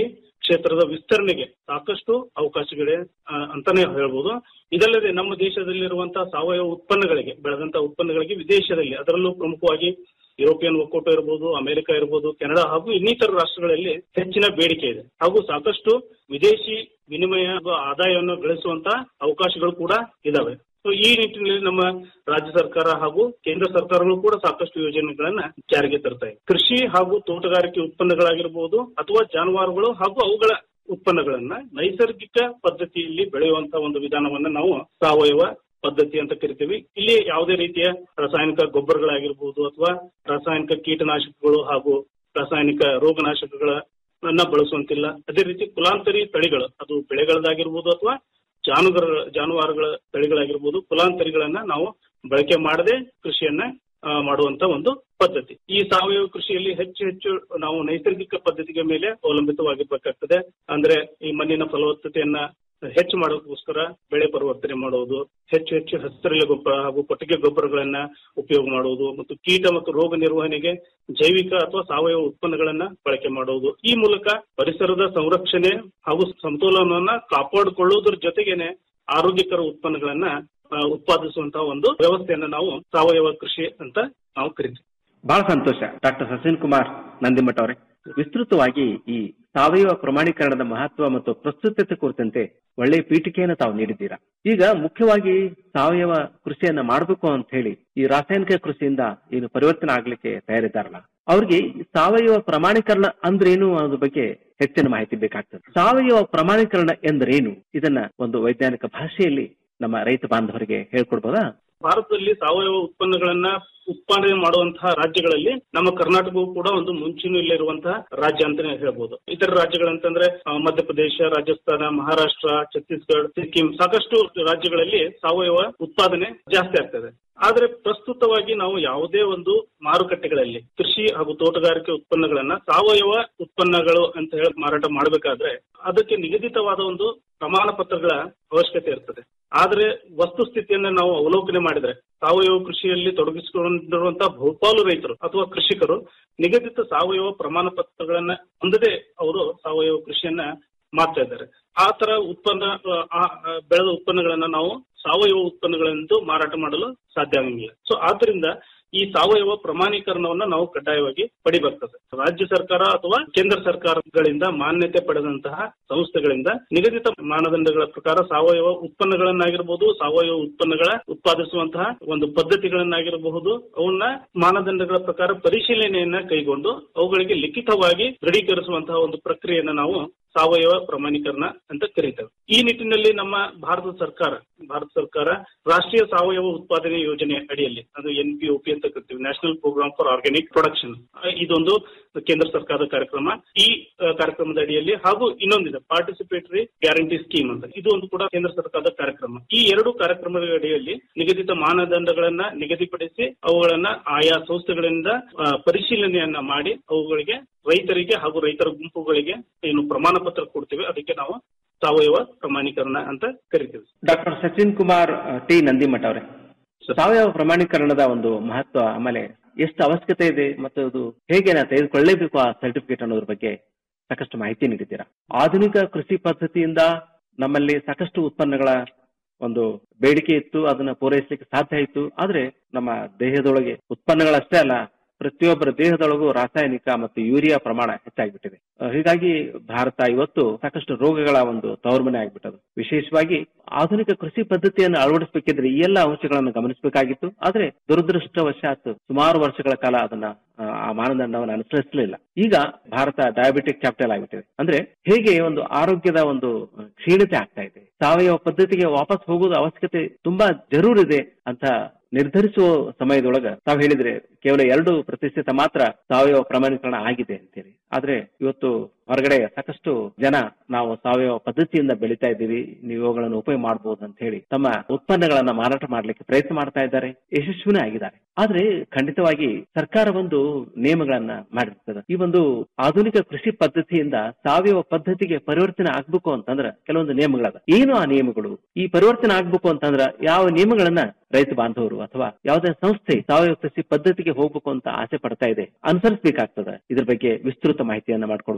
ಕ್ಷೇತ್ರದ ವಿಸ್ತರಣೆಗೆ ಸಾಕಷ್ಟು ಅವಕಾಶಗಳಿವೆ ಆ, ಅಂತಾನೆ ಹೇಳ್ಬೋದು ಇದಲ್ಲದೆ ನಮ್ಮ ದೇಶದಲ್ಲಿರುವಂತಹ ಸಾವಯವ ಉತ್ಪನ್ನಗಳಿಗೆ ಬೆಳೆದಂತಹ ಉತ್ಪನ್ನಗಳಿಗೆ ವಿದೇಶದಲ್ಲಿ ಅದರಲ್ಲೂ ಪ್ರಮುಖವಾಗಿ ಯುರೋಪಿಯನ್ ಒಕ್ಕೂಟ ಇರಬಹುದು ಅಮೆರಿಕ ಇರಬಹುದು ಕೆನಡಾ ಹಾಗೂ ಇನ್ನಿತರ ರಾಷ್ಟ್ರಗಳಲ್ಲಿ ಹೆಚ್ಚಿನ ಬೇಡಿಕೆ ಇದೆ ಹಾಗೂ ಸಾಕಷ್ಟು ವಿದೇಶಿ ವಿನಿಮಯ ಹಾಗೂ ಆದಾಯವನ್ನು ಗಳಿಸುವಂತಹ ಅವಕಾಶಗಳು ಕೂಡ ಇದಾವೆ ಸೊ ಈ ನಿಟ್ಟಿನಲ್ಲಿ ನಮ್ಮ ರಾಜ್ಯ ಸರ್ಕಾರ ಹಾಗೂ ಕೇಂದ್ರ ಸರ್ಕಾರಗಳು ಕೂಡ ಸಾಕಷ್ಟು ಯೋಜನೆಗಳನ್ನ ಜಾರಿಗೆ ತರ್ತಾ ಇದೆ ಕೃಷಿ ಹಾಗೂ ತೋಟಗಾರಿಕೆ ಉತ್ಪನ್ನಗಳಾಗಿರಬಹುದು ಅಥವಾ ಜಾನುವಾರುಗಳು ಹಾಗೂ ಅವುಗಳ ಉತ್ಪನ್ನಗಳನ್ನ ನೈಸರ್ಗಿಕ ಪದ್ಧತಿಯಲ್ಲಿ ಬೆಳೆಯುವಂತಹ ಒಂದು ವಿಧಾನವನ್ನ ನಾವು ಸಾವಯವ ಪದ್ಧತಿ ಅಂತ ಕರಿತೀವಿ ಇಲ್ಲಿ ಯಾವುದೇ ರೀತಿಯ ರಾಸಾಯನಿಕ ಗೊಬ್ಬರಗಳಾಗಿರ್ಬೋದು ಅಥವಾ ರಾಸಾಯನಿಕ ಕೀಟನಾಶಕಗಳು ಹಾಗೂ ರಾಸಾಯನಿಕ ರೋಗನಾಶಕಗಳನ್ನ ಬಳಸುವಂತಿಲ್ಲ ಅದೇ ರೀತಿ ಕುಲಾಂತರಿ ತಳಿಗಳು ಅದು ಬೆಳೆಗಳದಾಗಿರ್ಬೋದು ಅಥವಾ ಜಾನುಗರ ಜಾನುವಾರುಗಳ ತಳಿಗಳಾಗಿರ್ಬೋದು ಕುಲಾಂತರಿಗಳನ್ನ ನಾವು ಬಳಕೆ ಮಾಡದೆ ಕೃಷಿಯನ್ನ ಆ, ಮಾಡುವಂತ ಒಂದು ಪದ್ಧತಿ ಈ ಸಾವಯವ ಕೃಷಿಯಲ್ಲಿ ಹೆಚ್ಚು ಹೆಚ್ಚು ನಾವು ನೈಸರ್ಗಿಕ ಪದ್ಧತಿಗೆ ಮೇಲೆ ಅವಲಂಬಿತವಾಗಿರ್ಬೇಕಾಗ್ತದೆ ಅಂದ್ರೆ ಈ ಮಣ್ಣಿನ ಫಲವತ್ತತೆಯನ್ನ ಹೆಚ್ಚು ಮಾಡೋದಕ್ಕೋಸ್ಕರ ಬೆಳೆ ಪರಿವರ್ತನೆ ಮಾಡುವುದು ಹೆಚ್ಚು ಹೆಚ್ಚು ಹಸಿರೆಲೆ ಗೊಬ್ಬರ ಹಾಗೂ ಕೊಟ್ಟಿಗೆ ಗೊಬ್ಬರಗಳನ್ನ ಉಪಯೋಗ ಮಾಡುವುದು ಮತ್ತು ಕೀಟ ಮತ್ತು ರೋಗ ನಿರ್ವಹಣೆಗೆ ಜೈವಿಕ ಅಥವಾ ಸಾವಯವ ಉತ್ಪನ್ನಗಳನ್ನ ಬಳಕೆ ಮಾಡುವುದು ಈ ಮೂಲಕ ಪರಿಸರದ ಸಂರಕ್ಷಣೆ ಹಾಗೂ ಸಮತೋಲನವನ್ನ ಕಾಪಾಡಿಕೊಳ್ಳುವುದರ ಜೊತೆಗೇನೆ ಆರೋಗ್ಯಕರ ಉತ್ಪನ್ನಗಳನ್ನ ಆ, ಉತ್ಪಾದಿಸುವಂತಹ ಒಂದು ವ್ಯವಸ್ಥೆಯನ್ನ ನಾವು ಸಾವಯವ ಕೃಷಿ ಅಂತ ನಾವು ಕರಿತೀವಿ ಬಹಳ ಸಂತೋಷ ಡಾಕ್ಟರ್ ಸಚಿನ್ ಕುಮಾರ್ ನಂದಿಮಠ ಅವರೇ ವಿಸ್ತೃತವಾಗಿ ಈ ಸಾವಯವ ಪ್ರಮಾಣೀಕರಣದ ಮಹತ್ವ ಮತ್ತು ಪ್ರಸ್ತುತತೆ ಕುರಿತಂತೆ ಒಳ್ಳೆಯ ಪೀಠಿಕೆಯನ್ನು ತಾವು ನೀಡಿದ್ದೀರಾ ಈಗ ಮುಖ್ಯವಾಗಿ ಸಾವಯವ ಕೃಷಿಯನ್ನ ಮಾಡಬೇಕು ಅಂತ ಹೇಳಿ ಈ ರಾಸಾಯನಿಕ ಕೃಷಿಯಿಂದ ಏನು ಪರಿವರ್ತನೆ ಆಗ್ಲಿಕ್ಕೆ ತಯಾರಿದ್ದಾರಲ್ಲ ಅವ್ರಿಗೆ ಈ ಸಾವಯವ ಪ್ರಮಾಣೀಕರಣ ಅಂದ್ರೇನು ಅನ್ನೋದ್ರ ಬಗ್ಗೆ ಹೆಚ್ಚಿನ ಮಾಹಿತಿ ಬೇಕಾಗ್ತದೆ ಸಾವಯವ ಪ್ರಮಾಣೀಕರಣ ಎಂದರೇನು ಇದನ್ನ ಒಂದು ವೈಜ್ಞಾನಿಕ ಭಾಷೆಯಲ್ಲಿ ನಮ್ಮ ರೈತ ಬಾಂಧವರಿಗೆ ಹೇಳ್ಕೊಡ್ಬೋದಾ ಭಾರತದಲ್ಲಿ ಸಾವಯವ ಉತ್ಪನ್ನಗಳನ್ನ ಉತ್ಪಾದನೆ ಮಾಡುವಂತಹ ರಾಜ್ಯಗಳಲ್ಲಿ ನಮ್ಮ ಕರ್ನಾಟಕವು ಕೂಡ ಒಂದು ಮುಂಚೂಣಿಯಲ್ಲಿರುವಂತಹ ರಾಜ್ಯ ಅಂತಾನೆ ಹೇಳ್ಬೋದು ಇತರ ರಾಜ್ಯಗಳಂತಂದ್ರೆ ಆ, ಮಧ್ಯಪ್ರದೇಶ ರಾಜಸ್ಥಾನ ಮಹಾರಾಷ್ಟ್ರ ಛತ್ತೀಸ್ಗಢ ಸಿಕ್ಕಿಂ ಸಾಕಷ್ಟು ರಾಜ್ಯಗಳಲ್ಲಿ ಸಾವಯವ ಉತ್ಪಾದನೆ ಜಾಸ್ತಿ ಆಗ್ತದೆ ಆದ್ರೆ ಪ್ರಸ್ತುತವಾಗಿ ನಾವು ಯಾವುದೇ ಒಂದು ಮಾರುಕಟ್ಟೆಗಳಲ್ಲಿ ಕೃಷಿ ಹಾಗೂ ತೋಟಗಾರಿಕೆ ಉತ್ಪನ್ನಗಳನ್ನ ಸಾವಯವ ಉತ್ಪನ್ನಗಳು ಅಂತ ಹೇಳಿ ಮಾರಾಟ ಮಾಡಬೇಕಾದ್ರೆ ಅದಕ್ಕೆ ನಿಗದಿತವಾದ ಒಂದು ಪ್ರಮಾಣ ಪತ್ರಗಳ ಅವಶ್ಯಕತೆ ಇರ್ತದೆ ಆದ್ರೆ ವಸ್ತುಸ್ಥಿತಿಯನ್ನ ನಾವು ಅವಲೋಕನೆ ಮಾಡಿದ್ರೆ ಸಾವಯವ ಕೃಷಿಯಲ್ಲಿ ತೊಡಗಿಸಿಕೊಂಡಿರುವಂತಹ ಬಹುಪಾಲು ರೈತರು ಅಥವಾ ಕೃಷಿಕರು ನಿಗದಿತ ಸಾವಯವ ಪ್ರಮಾಣ ಪತ್ರಗಳನ್ನ ಹೊಂದದೆ ಅವರು ಸಾವಯವ ಕೃಷಿಯನ್ನ ಮಾಡ್ತಾ ಇದ್ದಾರೆ ಆ ತರ ಉತ್ಪನ್ನ ಆ, ಆ, ಬೆಳೆದ ಉತ್ಪನ್ನಗಳನ್ನ ನಾವು ಸಾವಯವ ಉತ್ಪನ್ನಗಳೆಂದು ಮಾರಾಟ ಮಾಡಲು ಸಾಧ್ಯ ಆಗಂಗಿಲ್ಲ ಸೊ ಆದ್ರಿಂದ ಈ ಸಾವಯವ ಪ್ರಮಾಣೀಕರಣವನ್ನ ನಾವು ಕಡ್ಡಾಯವಾಗಿ ಪಡಿಬೇಕಾಗ್ತದೆ ರಾಜ್ಯ ಸರ್ಕಾರ ಅಥವಾ ಕೇಂದ್ರ ಸರ್ಕಾರಗಳಿಂದ ಮಾನ್ಯತೆ ಪಡೆದಂತಹ ಸಂಸ್ಥೆಗಳಿಂದ ನಿಗದಿತ ಮಾನದಂಡಗಳ ಪ್ರಕಾರ ಸಾವಯವ ಉತ್ಪನ್ನಗಳನ್ನಾಗಿರ್ಬೋದು ಸಾವಯವ ಉತ್ಪನ್ನಗಳ ಉತ್ಪಾದಿಸುವಂತಹ ಒಂದು ಪದ್ಧತಿಗಳನ್ನಾಗಿರಬಹುದು ಅವನ್ನ ಮಾನದಂಡಗಳ ಪ್ರಕಾರ ಪರಿಶೀಲನೆಯನ್ನ ಕೈಗೊಂಡು ಅವುಗಳಿಗೆ ಲಿಖಿತವಾಗಿ ದೃಢೀಕರಿಸುವಂತಹ ಒಂದು ಪ್ರಕ್ರಿಯೆಯನ್ನ ನಾವು ಸಾವಯವ ಪ್ರಮಾಣೀಕರಣ ಅಂತ ಕರೀತೇವೆ ಈ ನಿಟ್ಟಿನಲ್ಲಿ ನಮ್ಮ ಭಾರತ ಸರ್ಕಾರ ಭಾರತ ಸರ್ಕಾರ ರಾಷ್ಟ್ರೀಯ ಸಾವಯವ ಉತ್ಪಾದನೆ ಯೋಜನೆ ಅಡಿಯಲ್ಲಿ ಅದು ಎನ್ ಪಿ ಪಿ ಅಂತ ಕರಿತೀವಿ national programme for organic production ಇದೊಂದು ಕೇಂದ್ರ ಸರ್ಕಾರದ ಕಾರ್ಯಕ್ರಮ ಈ ಆ, ಕಾರ್ಯಕ್ರಮದ ಅಡಿಯಲ್ಲಿ ಹಾಗೂ ಇನ್ನೊಂದಿದೆ ಪಾರ್ಟಿಸಿಪೇಟರಿ ಗ್ಯಾರಂಟಿ ಸ್ಕೀಮ್ ಅಂತ ಇದು ಒಂದು ಕೂಡ ಕೇಂದ್ರ ಸರ್ಕಾರದ ಕಾರ್ಯಕ್ರಮ ಈ ಎರಡು ಕಾರ್ಯಕ್ರಮದ ಅಡಿಯಲ್ಲಿ ನಿಗದಿತ ಮಾನದಂಡಗಳನ್ನ ನಿಗದಿಪಡಿಸಿ ಅವುಗಳನ್ನ ಆಯಾ ಸಂಸ್ಥೆಗಳಿಂದ ಆ, ಪರಿಶೀಲನೆಯನ್ನ ಮಾಡಿ ಅವುಗಳಿಗೆ ರೈತರಿಗೆ ಹಾಗೂ ರೈತರ ಗುಂಪುಗಳಿಗೆ ಏನು ಪ್ರಮಾಣ ಪತ್ರ ಕೊಡ್ತೀವಿ ಅದಕ್ಕೆ ನಾವು ಸಾವಯವ ಪ್ರಮಾಣೀಕರಣ ಅಂತ ಕರಿತೀವಿ ಡಾಕ್ಟರ್ ಸಚಿನ್ ಕುಮಾರ್ ಅ, ಟಿ ನಂದಿಮಠ ಅವರೇ ಸಾವಯವ ಪ್ರಮಾಣೀಕರಣದ ಒಂದು ಮಹತ್ವ ಆಮೇಲೆ ಎಷ್ಟು ಅವಶ್ಯಕತೆ ಇದೆ ಮತ್ತು ಅದು ಹೇಗೆ ನಾವು ತೆಗೆದುಕೊಳ್ಳಲೇಬೇಕು ಆ ಸರ್ಟಿಫಿಕೇಟ್ ಅನ್ನೋದ್ರ ಬಗ್ಗೆ ಸಾಕಷ್ಟು ಮಾಹಿತಿ ನೀಡಿದ್ದೀರಾ ಆಧುನಿಕ ಕೃಷಿ ಪದ್ಧತಿಯಿಂದ ನಮ್ಮಲ್ಲಿ ಸಾಕಷ್ಟು ಉತ್ಪನ್ನಗಳ ಒಂದು ಬೇಡಿಕೆ ಇತ್ತು ಅದನ್ನ ಪೂರೈಸಲಿಕ್ಕೆ ಸಾಧ್ಯ ಇತ್ತು ಆದ್ರೆ ನಮ್ಮ ದೇಹದೊಳಗೆ ಉತ್ಪನ್ನಗಳಷ್ಟೇ ಅಲ್ಲ ಪ್ರತಿಯೊಬ್ಬರ ದೇಹದೊಳಗೂ ರಾಸಾಯನಿಕ ಮತ್ತು ಯೂರಿಯಾ ಪ್ರಮಾಣ ಹೆಚ್ಚಾಗಿಬಿಟ್ಟಿದೆ ಅಹ್, ಹೀಗಾಗಿ ಭಾರತ ಇವತ್ತು ಸಾಕಷ್ಟು ರೋಗಗಳ ಒಂದು ತವರ್ಮನೆ ಆಗ್ಬಿಟ್ಟದು ವಿಶೇಷವಾಗಿ ಆಧುನಿಕ ಕೃಷಿ ಪದ್ಧತಿಯನ್ನು ಅಳವಡಿಸಬೇಕಿದ್ರೆ ಈ ಎಲ್ಲ ಅಂಶಗಳನ್ನು ಗಮನಿಸಬೇಕಾಗಿತ್ತು ಆದ್ರೆ ದುರದೃಷ್ಟವಶಾತ್ ಸುಮಾರು ವರ್ಷಗಳ ಕಾಲ ಅದನ್ನ ಆ, ಆ ಮಾನದಂಡವನ್ನು ಅನುಸರಿಸಲಿಲ್ಲ ಈಗ ಭಾರತ ಡಯಾಬಿಟಿಕ್ ಕ್ಯಾಪಿಟಲ್ ಆಗಿಬಿಟ್ಟಿದೆ ಅಂದ್ರೆ ಹೇಗೆ ಒಂದು ಆರೋಗ್ಯದ ಒಂದು ಕ್ಷೀಣತೆ ಆಗ್ತಾ ಇದೆ ಸಾವಯವ ಪದ್ಧತಿಗೆ ವಾಪಸ್ ಹೋಗೋದು ಅವಶ್ಯಕತೆ ತುಂಬಾ ಜರೂರಿದೆ ಅಂತ ನಿರ್ಧರಿಸುವ ಸಮಯದೊಳಗ ತಾವು ಹೇಳಿದ್ರೆ ಕೇವಲ ಎರಡು ಪ್ರತಿಶತ ಮಾತ್ರ ಸಾವಯವ ಪ್ರಮಾಣೀಕರಣ ಆಗಿದೆ ಅಂತೇಳಿ ಆದ್ರೆ ಇವತ್ತು ಹೊರಗಡೆ ಸಾಕಷ್ಟು ಜನ ನಾವು ಸಾವಯವ ಪದ್ಧತಿಯಿಂದ ಬೆಳೀತಾ ಇದ್ದೀವಿ ನೀವು ಇವುಗಳನ್ನು ಉಪಯೋಗ ಮಾಡಬಹುದು ಅಂತ ಹೇಳಿ ತಮ್ಮ ಉತ್ಪನ್ನಗಳನ್ನ ಮಾರಾಟ ಮಾಡ್ಲಿಕ್ಕೆ ಪ್ರಯತ್ನ ಮಾಡ್ತಾ ಇದ್ದಾರೆ ಯಶಸ್ವಿನೇ ಆಗಿದ್ದಾರೆ ಆದ್ರೆ ಖಂಡಿತವಾಗಿ ಸರ್ಕಾರ ಒಂದು ನಿಯಮಗಳನ್ನ ಮಾಡಿರ್ತದೆ ಈ ಒಂದು ಆಧುನಿಕ ಕೃಷಿ ಪದ್ಧತಿಯಿಂದ ಸಾವಯವ ಪದ್ಧತಿಗೆ ಪರಿವರ್ತನೆ ಆಗ್ಬೇಕು ಅಂತಂದ್ರ ಕೆಲವೊಂದು ನಿಯಮಗಳದ ಏನು ಆ ನಿಯಮಗಳು ಈ ಪರಿವರ್ತನೆ ಆಗ್ಬೇಕು ಅಂತಂದ್ರ ಯಾವ ನಿಯಮಗಳನ್ನ ರೈತ ಬಾಂಧವರು ಅಥವಾ ಯಾವುದೇ ಸಂಸ್ಥೆ ಸಾವಯವ ಕೃಷಿ ಪದ್ಧತಿಗೆ ಹೋಗ್ಬೇಕು ಅಂತ ಆಸೆ ಪಡ್ತಾ ಇದೆ ಅನುಸರಿಸಬೇಕಾಗ್ತದ ಇದ್ರ ಬಗ್ಗೆ ವಿಸ್ತೃತ ಮಾಹಿತಿಯನ್ನ ಮಾಡ್ಕೊಡ್ಬೋದಾ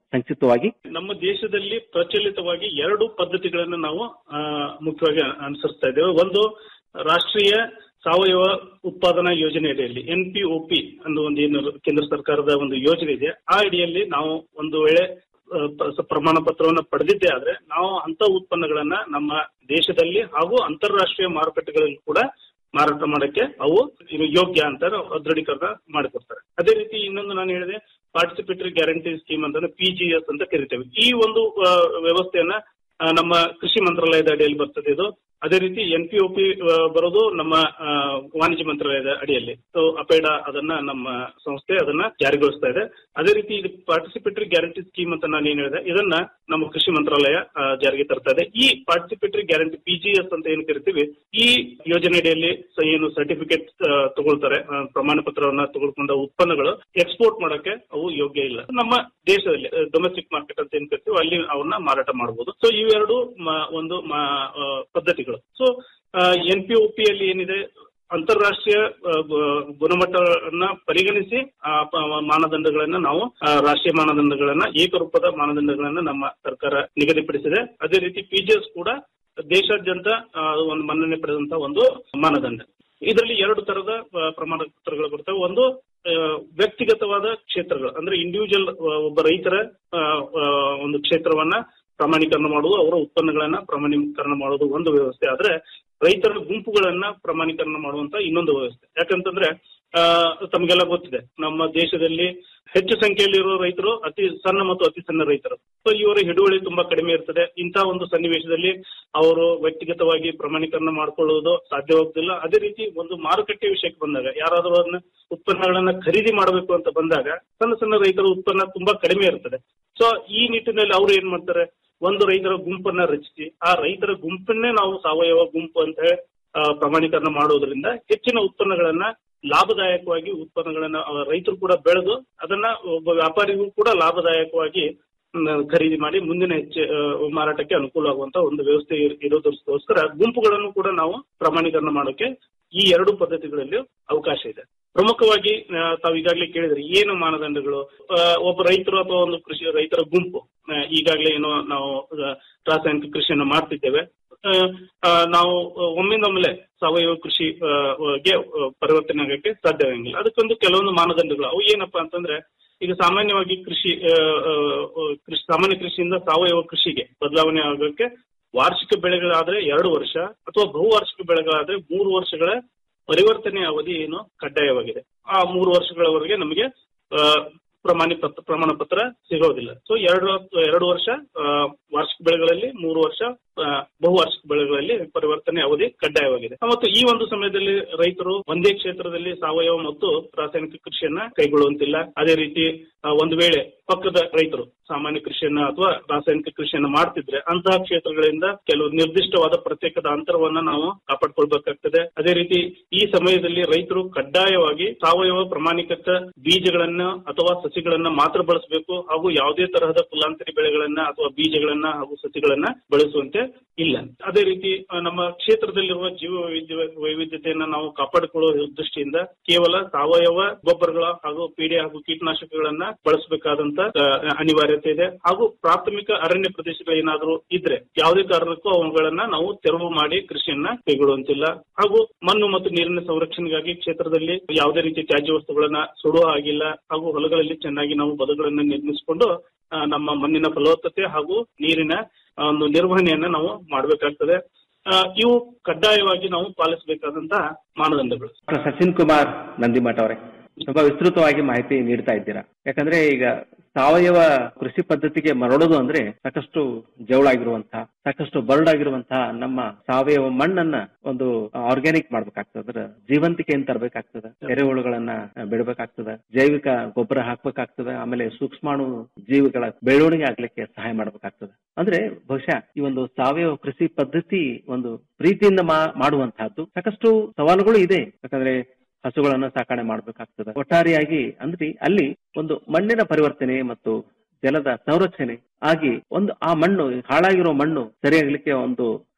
ಸಂಕ್ಷಿಪ್ತವಾಗಿ ನಮ್ಮ ದೇಶದಲ್ಲಿ ಪ್ರಚಲಿತವಾಗಿ ಎರಡು ಪದ್ಧತಿಗಳನ್ನು ನಾವು ಆ, ಮುಖ್ಯವಾಗಿ ಅನುಸರಿಸ್ತಾ ಇದ್ದೇವೆ ಒಂದು ರಾಷ್ಟ್ರೀಯ ಸಾವಯವ ಉತ್ಪಾದನಾ ಯೋಜನೆ ಅಡಿಯಲ್ಲಿ ಎನ್ ಪಿ ಒ ಪಿ ಅನ್ನೋ ಒಂದು ಏನು ಕೇಂದ್ರ ಸರ್ಕಾರದ ಒಂದು ಯೋಜನೆ ಇದೆ ಆ ಅಡಿಯಲ್ಲಿ ನಾವು ಒಂದು ವೇಳೆ ಆ, ಪ್ರ- ಪ್ರಮಾಣ ಪತ್ರವನ್ನು ಪಡೆದಿದ್ದೇ ಆದ್ರೆ ನಾವು ಅಂತ ಉತ್ಪನ್ನಗಳನ್ನ ನಮ್ಮ ದೇಶದಲ್ಲಿ ಹಾಗೂ ಅಂತಾರಾಷ್ಟ್ರೀಯ ಮಾರುಕಟ್ಟೆಗಳಲ್ಲಿ ಕೂಡ ಮಾರಾಟ ಮಾಡಕ್ಕೆ ಅವು ಇದು ಯೋಗ್ಯ ಅಂತ ದೃಢೀಕರಣ ಮಾಡಿಕೊಡ್ತಾರೆ ಅದೇ ರೀತಿ ಇನ್ನೊಂದು ನಾನು ಹೇಳಿದೆ ಪಾರ್ಟಿಸಿಪೇಟರಿ ಗ್ಯಾರಂಟಿ ಸ್ಕೀಮ್ ಅಂತ ಪಿ ಜಿ ಎಸ್ ಅಂತ ಕರಿತೇವೆ ಈ ಒಂದು ಆ, ವ್ಯವಸ್ಥೆಯನ್ನ ಆ, ನಮ್ಮ ಕೃಷಿ ಮಂತ್ರಾಲಯದ ಅಡಿಯಲ್ಲಿ ಬರ್ತದೆ ಇದು ಅದೇ ರೀತಿ ಎನ್ ಪಿ ಒ ಪಿ ಬರೋದು ನಮ್ಮ ಆ, ವಾಣಿಜ್ಯ ಮಂತ್ರಾಲಯದ ಅಡಿಯಲ್ಲಿ ಸೊ ಅಪೇಡಾ ಅದನ್ನ ನಮ್ಮ ಸಂಸ್ಥೆ ಅದನ್ನ ಜಾರಿಗೊಳಿಸ್ತಾ ಇದೆ ಅದೇ ರೀತಿ ಇದು ಪಾರ್ಟಿಸಿಪೇಟರಿ ಗ್ಯಾರಂಟಿ ಸ್ಕೀಮ್ ಅಂತ ನಾನು ಏನ್ ಹೇಳಿದೆ ಇದನ್ನ ನಮ್ಮ ಕೃಷಿ ಮಂತ್ರಾಲಯ ಆ, ಜಾರಿಗೆ ತರ್ತಾ ಇದೆ ಈ participatory guarantee P G S ಅಂತ ಏನ್ ಕರಿತೀವಿ ಈ ಯೋಜನೆ ಅಡಿಯಲ್ಲಿ ಸ- ಏನು ಸರ್ಟಿಫಿಕೇಟ್ ತಗೊಳ್ತಾರೆ ಆ, ಪ್ರಮಾಣ ಪತ್ರವನ್ನ ತಗೊಳ್ಕೊಂಡ ಉತ್ಪನ್ನಗಳು ಎಕ್ಸ್ಪೋರ್ಟ್ ಮಾಡಕ್ಕೆ ಅವು ಯೋಗ್ಯ ಇಲ್ಲ ನಮ್ಮ ದೇಶದಲ್ಲಿ ಡೊಮೆಸ್ಟಿಕ್ ಮಾರ್ಕೆಟ್ ಅಂತ ಏನ್ ಕರಿತೀವಿ ಅಲ್ಲಿ ಅವನ್ನ ಮಾರಾಟ ಮಾಡಬಹುದು ಸೊ ಇವೆರಡು ಮ- ಒಂದು ಮ- ಆ, ಪದ್ಧತಿಗಳು so N P O P ಅಲ್ಲಿ ಏನಿದೆ ಅಂತಾರಾಷ್ಟ್ರೀಯ ಆ, ಗು- ಗುಣಮಟ್ಟವನ್ನ ಪರಿಗಣಿಸಿ ಆ ಪ- ಮಾನದಂಡಗಳನ್ನ ನಾವು ಆ, ರಾಷ್ಟ್ರೀಯ ಮಾನದಂಡಗಳನ್ನ ಏಕರೂಪದ ಮಾನದಂಡಗಳನ್ನ ನಮ್ಮ ಸರ್ಕಾರ ನಿಗದಿಪಡಿಸಿದೆ ಅದೇ ರೀತಿ ಪಿಜಿಎಸ್ ಕೂಡ ದೇಶಾದ್ಯಂತ ಆ, ಒಂದು ಮನ್ನಣೆ ಪಡೆದಂತ ಒಂದು ಮಾನದಂಡ ಇದರಲ್ಲಿ ಎರಡು ತರದ ಆ, ಪ್ರಮಾಣ ಪತ್ರಗಳು ಬರ್ತವೆ ಒಂದು ಆ, ವ್ಯಕ್ತಿಗತವಾದ ಕ್ಷೇತ್ರಗಳು ಅಂದ್ರೆ ಇಂಡಿವಿಜುವಲ್ ಒಬ್ಬ ರೈತರ ಆ, ಆ, ಒಂದು ಕ್ಷೇತ್ರವನ್ನ ಪ್ರಮಾಣೀಕರಣ ಮಾಡುವುದು ಅವರ ಉತ್ಪನ್ನಗಳನ್ನ ಪ್ರಮಾಣೀಕರಣ ಮಾಡುವುದು ಒಂದು ವ್ಯವಸ್ಥೆ ಆದ್ರೆ ರೈತರ ಗುಂಪುಗಳನ್ನ ಪ್ರಮಾಣೀಕರಣ ಮಾಡುವಂತ ಇನ್ನೊಂದು ವ್ಯವಸ್ಥೆ ಯಾಕಂತಂದ್ರೆ ಆ, ತಮಗೆಲ್ಲ ಗೊತ್ತಿದೆ ನಮ್ಮ ದೇಶದಲ್ಲಿ ಹೆಚ್ಚು ಸಂಖ್ಯೆಯಲ್ಲಿರುವ ರೈತರು ಅತಿ ಸಣ್ಣ ಮತ್ತು ಅತಿ ಸಣ್ಣ ರೈತರು ಸೊ ಇವರ ಹಿಡುವಳಿ ತುಂಬಾ ಕಡಿಮೆ ಇರ್ತದೆ ಇಂತಹ ಒಂದು ಸನ್ನಿವೇಶದಲ್ಲಿ ಅವರು ವ್ಯಕ್ತಿಗತವಾಗಿ ಪ್ರಮಾಣೀಕರಣ ಮಾಡ್ಕೊಳ್ಳುವುದು ಸಾಧ್ಯವಾಗುದಿಲ್ಲ ಅದೇ ರೀತಿ ಒಂದು ಮಾರುಕಟ್ಟೆ ವಿಷಯಕ್ಕೆ ಬಂದಾಗ ಯಾರಾದರೂ ಅದನ್ನ ಉತ್ಪನ್ನಗಳನ್ನ ಖರೀದಿ ಮಾಡಬೇಕು ಅಂತ ಬಂದಾಗ ಸಣ್ಣ ಸಣ್ಣ ರೈತರ ಉತ್ಪನ್ನ ತುಂಬಾ ಕಡಿಮೆ ಇರ್ತದೆ ಸೊ ಈ ನಿಟ್ಟಿನಲ್ಲಿ ಅವರು ಏನ್ ಮಾಡ್ತಾರೆ ಒಂದು ರೈತರ ಗುಂಪನ್ನ ರಚಿಸಿ ಆ ರೈತರ ಗುಂಪನ್ನೇ ನಾವು ಸಾವಯವ ಗುಂಪು ಅಂತ ಹೇಳಿ ಆ, ಪ್ರಮಾಣೀಕರಣ ಮಾಡೋದ್ರಿಂದ ಹೆಚ್ಚಿನ ಉತ್ಪನ್ನಗಳನ್ನ ಲಾಭದಾಯಕವಾಗಿ ಉತ್ಪನ್ನಗಳನ್ನ ಆ, ರೈತರು ಕೂಡ ಬೆಳೆದು ಅದನ್ನ ಒಬ್ಬ ವ್ಯಾಪಾರಿಗೂ ಕೂಡ ಲಾಭದಾಯಕವಾಗಿ ಮ್, ಖರೀದಿ ಮಾಡಿ ಮುಂದಿನ ಹೆಚ್ಚು ಆ, ಮಾರಾಟಕ್ಕೆ ಅನುಕೂಲ ಆಗುವಂತ ಒಂದು ವ್ಯವಸ್ಥೆ ಇರ್- ಇರೋದಕ್ಕೋಸ್ಕರ ಗುಂಪುಗಳನ್ನು ಕೂಡ ನಾವು ಪ್ರಮಾಣೀಕರಣ ಮಾಡೋಕೆ ಈ ಎರಡು ಪದ್ಧತಿಗಳಲ್ಲಿ ಅವಕಾಶ ಇದೆ ಪ್ರಮುಖವಾಗಿ ಆ, ತಾವು ಈಗಾಗಲೇ ಕೇಳಿದ್ರೆ ಏನು ಮಾನದಂಡಗಳು ಆ, ಒಬ್ಬ ರೈತರು ಅಥವಾ ಒಂದು ಕೃಷಿ ರೈತರ ಗುಂಪು ಆ, ಈಗಾಗಲೇ ಏನೋ ನಾವು ಆ, ರಾಸಾಯನಿಕ ಕೃಷಿಯನ್ನು ಮಾಡ್ತಿದ್ದೇವೆ ಆ, ಆ, ನಾವು ಒಮ್ಮಿಂದೊಮ್ಮೆಲೆ ಸಾವಯವ ಕೃಷಿ ಆ, ಗೆ ಆ, ಪರಿವರ್ತನೆ ಆಗಕ್ಕೆ ಸಾಧ್ಯವಾಗಂಗಿಲ್ಲ ಅದಕ್ಕೊಂದು ಕೆಲವೊಂದು ಮಾನದಂಡಗಳು ಅವು ಏನಪ್ಪಾ ಅಂತಂದ್ರೆ ಈಗ ಸಾಮಾನ್ಯವಾಗಿ ಕೃಷಿ ಆ, ಆ, ಆ, ಕೃಷಿ ಸಾಮಾನ್ಯ ಕೃಷಿಯಿಂದ ಸಾವಯವ ಕೃಷಿಗೆ ಬದಲಾವಣೆ ಆಗೋಕ್ಕೆ ವಾರ್ಷಿಕ ಬೆಳೆಗಳಾದ್ರೆ ಎರಡು ವರ್ಷ ಅಥವಾ ಬಹುವಾರ್ಷಿಕ ಬೆಳೆಗಳಾದ್ರೆ ಮೂರು ವರ್ಷಗಳ ಪರಿವರ್ತನೆ ಅವಧಿ ಏನು ಕಡ್ಡಾಯವಾಗಿದೆ ಆ ಮೂರು ವರ್ಷಗಳವರೆಗೆ ನಮಗೆ ಆ, ಪ್ರಮಾಣಿ ಪತ್ರ ಪ್ರಮಾಣ ಪತ್ರ ಸಿಗೋದಿಲ್ಲ ಸೊ ಎರಡು ಎರಡು ವರ್ಷ ಆ, ವಾರ್ಷಿಕ ಬೆಳೆಗಳಲ್ಲಿ ಮೂರು ವರ್ಷ ಆ, ಬಹುವಾರ್ಷಿಕ ಬೆಳೆಗಳಲ್ಲಿ ಪರಿವರ್ತನೆ ಅವಧಿ ಕಡ್ಡಾಯವಾಗಿದೆ ಮತ್ತು ಈ ಒಂದು ಸಮಯದಲ್ಲಿ ರೈತರು ಒಂದೇ ಕ್ಷೇತ್ರದಲ್ಲಿ ಸಾವಯವ ಮತ್ತು ರಾಸಾಯನಿಕ ಕೃಷಿಯನ್ನ ಕೈಗೊಳ್ಳುವಂತಿಲ್ಲ ಅದೇ ರೀತಿ ಆ, ಒಂದು ವೇಳೆ ಪಕ್ಕದ ರೈತರು ಸಾಮಾನ್ಯ ಕೃಷಿಯನ್ನ ಅಥವಾ ರಾಸಾಯನಿಕ ಕೃಷಿಯನ್ನ ಮಾಡ್ತಿದ್ರೆ ಅಂತಹ ಕ್ಷೇತ್ರಗಳಿಂದ ಕೆಲವು ನಿರ್ದಿಷ್ಟವಾದ ಪ್ರತ್ಯೇಕದ ಅಂತರವನ್ನ ನಾವು ಕಾಪಾಡ್ಕೊಳ್ಬೇಕಾಗ್ತದೆ ಅದೇ ರೀತಿ ಈ ಸಮಯದಲ್ಲಿ ರೈತರು ಕಡ್ಡಾಯವಾಗಿ ಸಾವಯವ ಪ್ರಮಾಣಿಕೃತ ಬೀಜಗಳನ್ನ ಅಥವಾ ಸಸಿಗಳನ್ನ ಮಾತ್ರ ಬಳಸಬೇಕು ಹಾಗೂ ಯಾವುದೇ ತರಹದ ಕುಲಾಂತರಿ ಬೆಳೆಗಳನ್ನ ಅಥವಾ ಬೀಜಗಳನ್ನ ಹಾಗೂ ಸಸಿಗಳನ್ನ ಬಳಸುವಂತೆ ಇಲ್ಲ ಅದೇ ರೀತಿ ಆ, ನಮ್ಮ ಕ್ಷೇತ್ರದಲ್ಲಿರುವ ಜೀವ ವೈವಿಧ್ಯ ವೈವಿಧ್ಯತೆಯನ್ನ ನಾವು ಕಾಪಾಡಿಕೊಳ್ಳುವ ದೃಷ್ಟಿಯಿಂದ ಕೇವಲ ಸಾವಯವ ಗೊಬ್ಬರಗಳ ಹಾಗೂ ಪೀಡೆ ಹಾಗೂ ಕೀಟನಾಶಕಗಳನ್ನ ಬಳಸಬೇಕಾದಂತ ಅನಿವಾರ್ಯತೆ ಇದೆ ಹಾಗೂ ಪ್ರಾಥಮಿಕ ಅರಣ್ಯ ಪ್ರದೇಶಗಳೇನಾದರೂ ಇದ್ರೆ ಯಾವುದೇ ಕಾರಣಕ್ಕೂ ಅವುಗಳನ್ನ ನಾವು ತೆರವು ಮಾಡಿ ಕೃಷಿಯನ್ನ ಕೈಗೊಳ್ಳುವಂತಿಲ್ಲ ಹಾಗೂ ಮಣ್ಣು ಮತ್ತು ನೀರಿನ ಸಂರಕ್ಷಣೆಗಾಗಿ ಕ್ಷೇತ್ರದಲ್ಲಿ ಯಾವುದೇ ರೀತಿ ತ್ಯಾಜ್ಯ ವಸ್ತುಗಳನ್ನ ಸುಡುವ ಹಾಗಿಲ್ಲ ಹಾಗೂ ಹೊಲಗಳಲ್ಲಿ ಚೆನ್ನಾಗಿ ನಾವು ಬದುಗಳನ್ನ ನಿರ್ಮಿಸಿಕೊಂಡು ಆ, ನಮ್ಮ ಮಣ್ಣಿನ ಫಲವತ್ತತೆ ಹಾಗೂ ನೀರಿನ ಆ, ಒಂದು ನಿರ್ವಹಣೆಯನ್ನ ನಾವು ಮಾಡಬೇಕಾಗ್ತದೆ ಇವು ಕಡ್ಡಾಯವಾಗಿ ನಾವು ಪಾಲಿಸಬೇಕಾದಂತಹ ಮಾನದಂಡಗಳು ಡಾಕ್ಟರ್ ಸಚಿನ್ ಕುಮಾರ್ ನಂದಿಮಠ ಅವರೇ ತುಂಬಾ ವಿಸ್ತೃತವಾಗಿ ಮಾಹಿತಿ ನೀಡ್ತಾ ಇದ್ದೀರಾ ಯಾಕಂದ್ರೆ ಈಗ ಸಾವಯವ ಕೃಷಿ ಪದ್ಧತಿಗೆ ಮರಳೋದು ಅಂದ್ರೆ ಸಾಕಷ್ಟು ಜವಳಾಗಿರುವಂತಹ ಸಾಕಷ್ಟು ಬರಡಾಗಿರುವಂತಹ ನಮ್ಮ ಸಾವಯವ ಮಣ್ಣನ್ನ ಒಂದು ಆರ್ಗ್ಯಾನಿಕ್ ಮಾಡ್ಬೇಕಾಗ್ತದೆ ಅದ್ರ ಜೀವಂತಿಕೆಯನ್ನು ತರಬೇಕಾಗ್ತದೆ ಎರೆಹುಳುಗಳನ್ನ ಬಿಡಬೇಕಾಗ್ತದೆ ಜೈವಿಕ ಗೊಬ್ಬರ ಹಾಕ್ಬೇಕಾಗ್ತದೆ ಆಮೇಲೆ ಸೂಕ್ಷ್ಮಾಣು ಜೀವಿಗಳ ಬೆಳವಣಿಗೆ ಆಗ್ಲಿಕ್ಕೆ ಸಹಾಯ ಮಾಡ್ಬೇಕಾಗ್ತದೆ ಅಂದ್ರೆ ಬಹುಶಃ ಈ ಒಂದು ಸಾವಯವ ಕೃಷಿ ಪದ್ಧತಿ ಒಂದು ಪ್ರೀತಿಯಿಂದ ಮಾ- ಮಾಡುವಂತಹದ್ದು ಸಾಕಷ್ಟು ಸವಾಲುಗಳು ಇದೆ ಯಾಕಂದ್ರೆ ಹಸುಗಳನ್ನ ಸಾಕಣೆ ಮಾಡಬೇಕಾಗ್ತದೆ ಒಟ್ಟಾರೆಯಾಗಿ ಅಂದ್ರೆ ಅಲ್ಲಿ ಒಂದು ಮಣ್ಣಿನ ಪರಿವರ್ತನೆ ಮತ್ತು ಜಲದ ಸಂರಕ್ಷಣೆ ಆಗಿ ಒಂದು ಆ ಮಣ್ಣು ಹಾಳಾಗಿರೋ ಮಣ್ಣು ಸರಿಯಾಗ್ಲಿಕ್ಕೆ ಒಂದು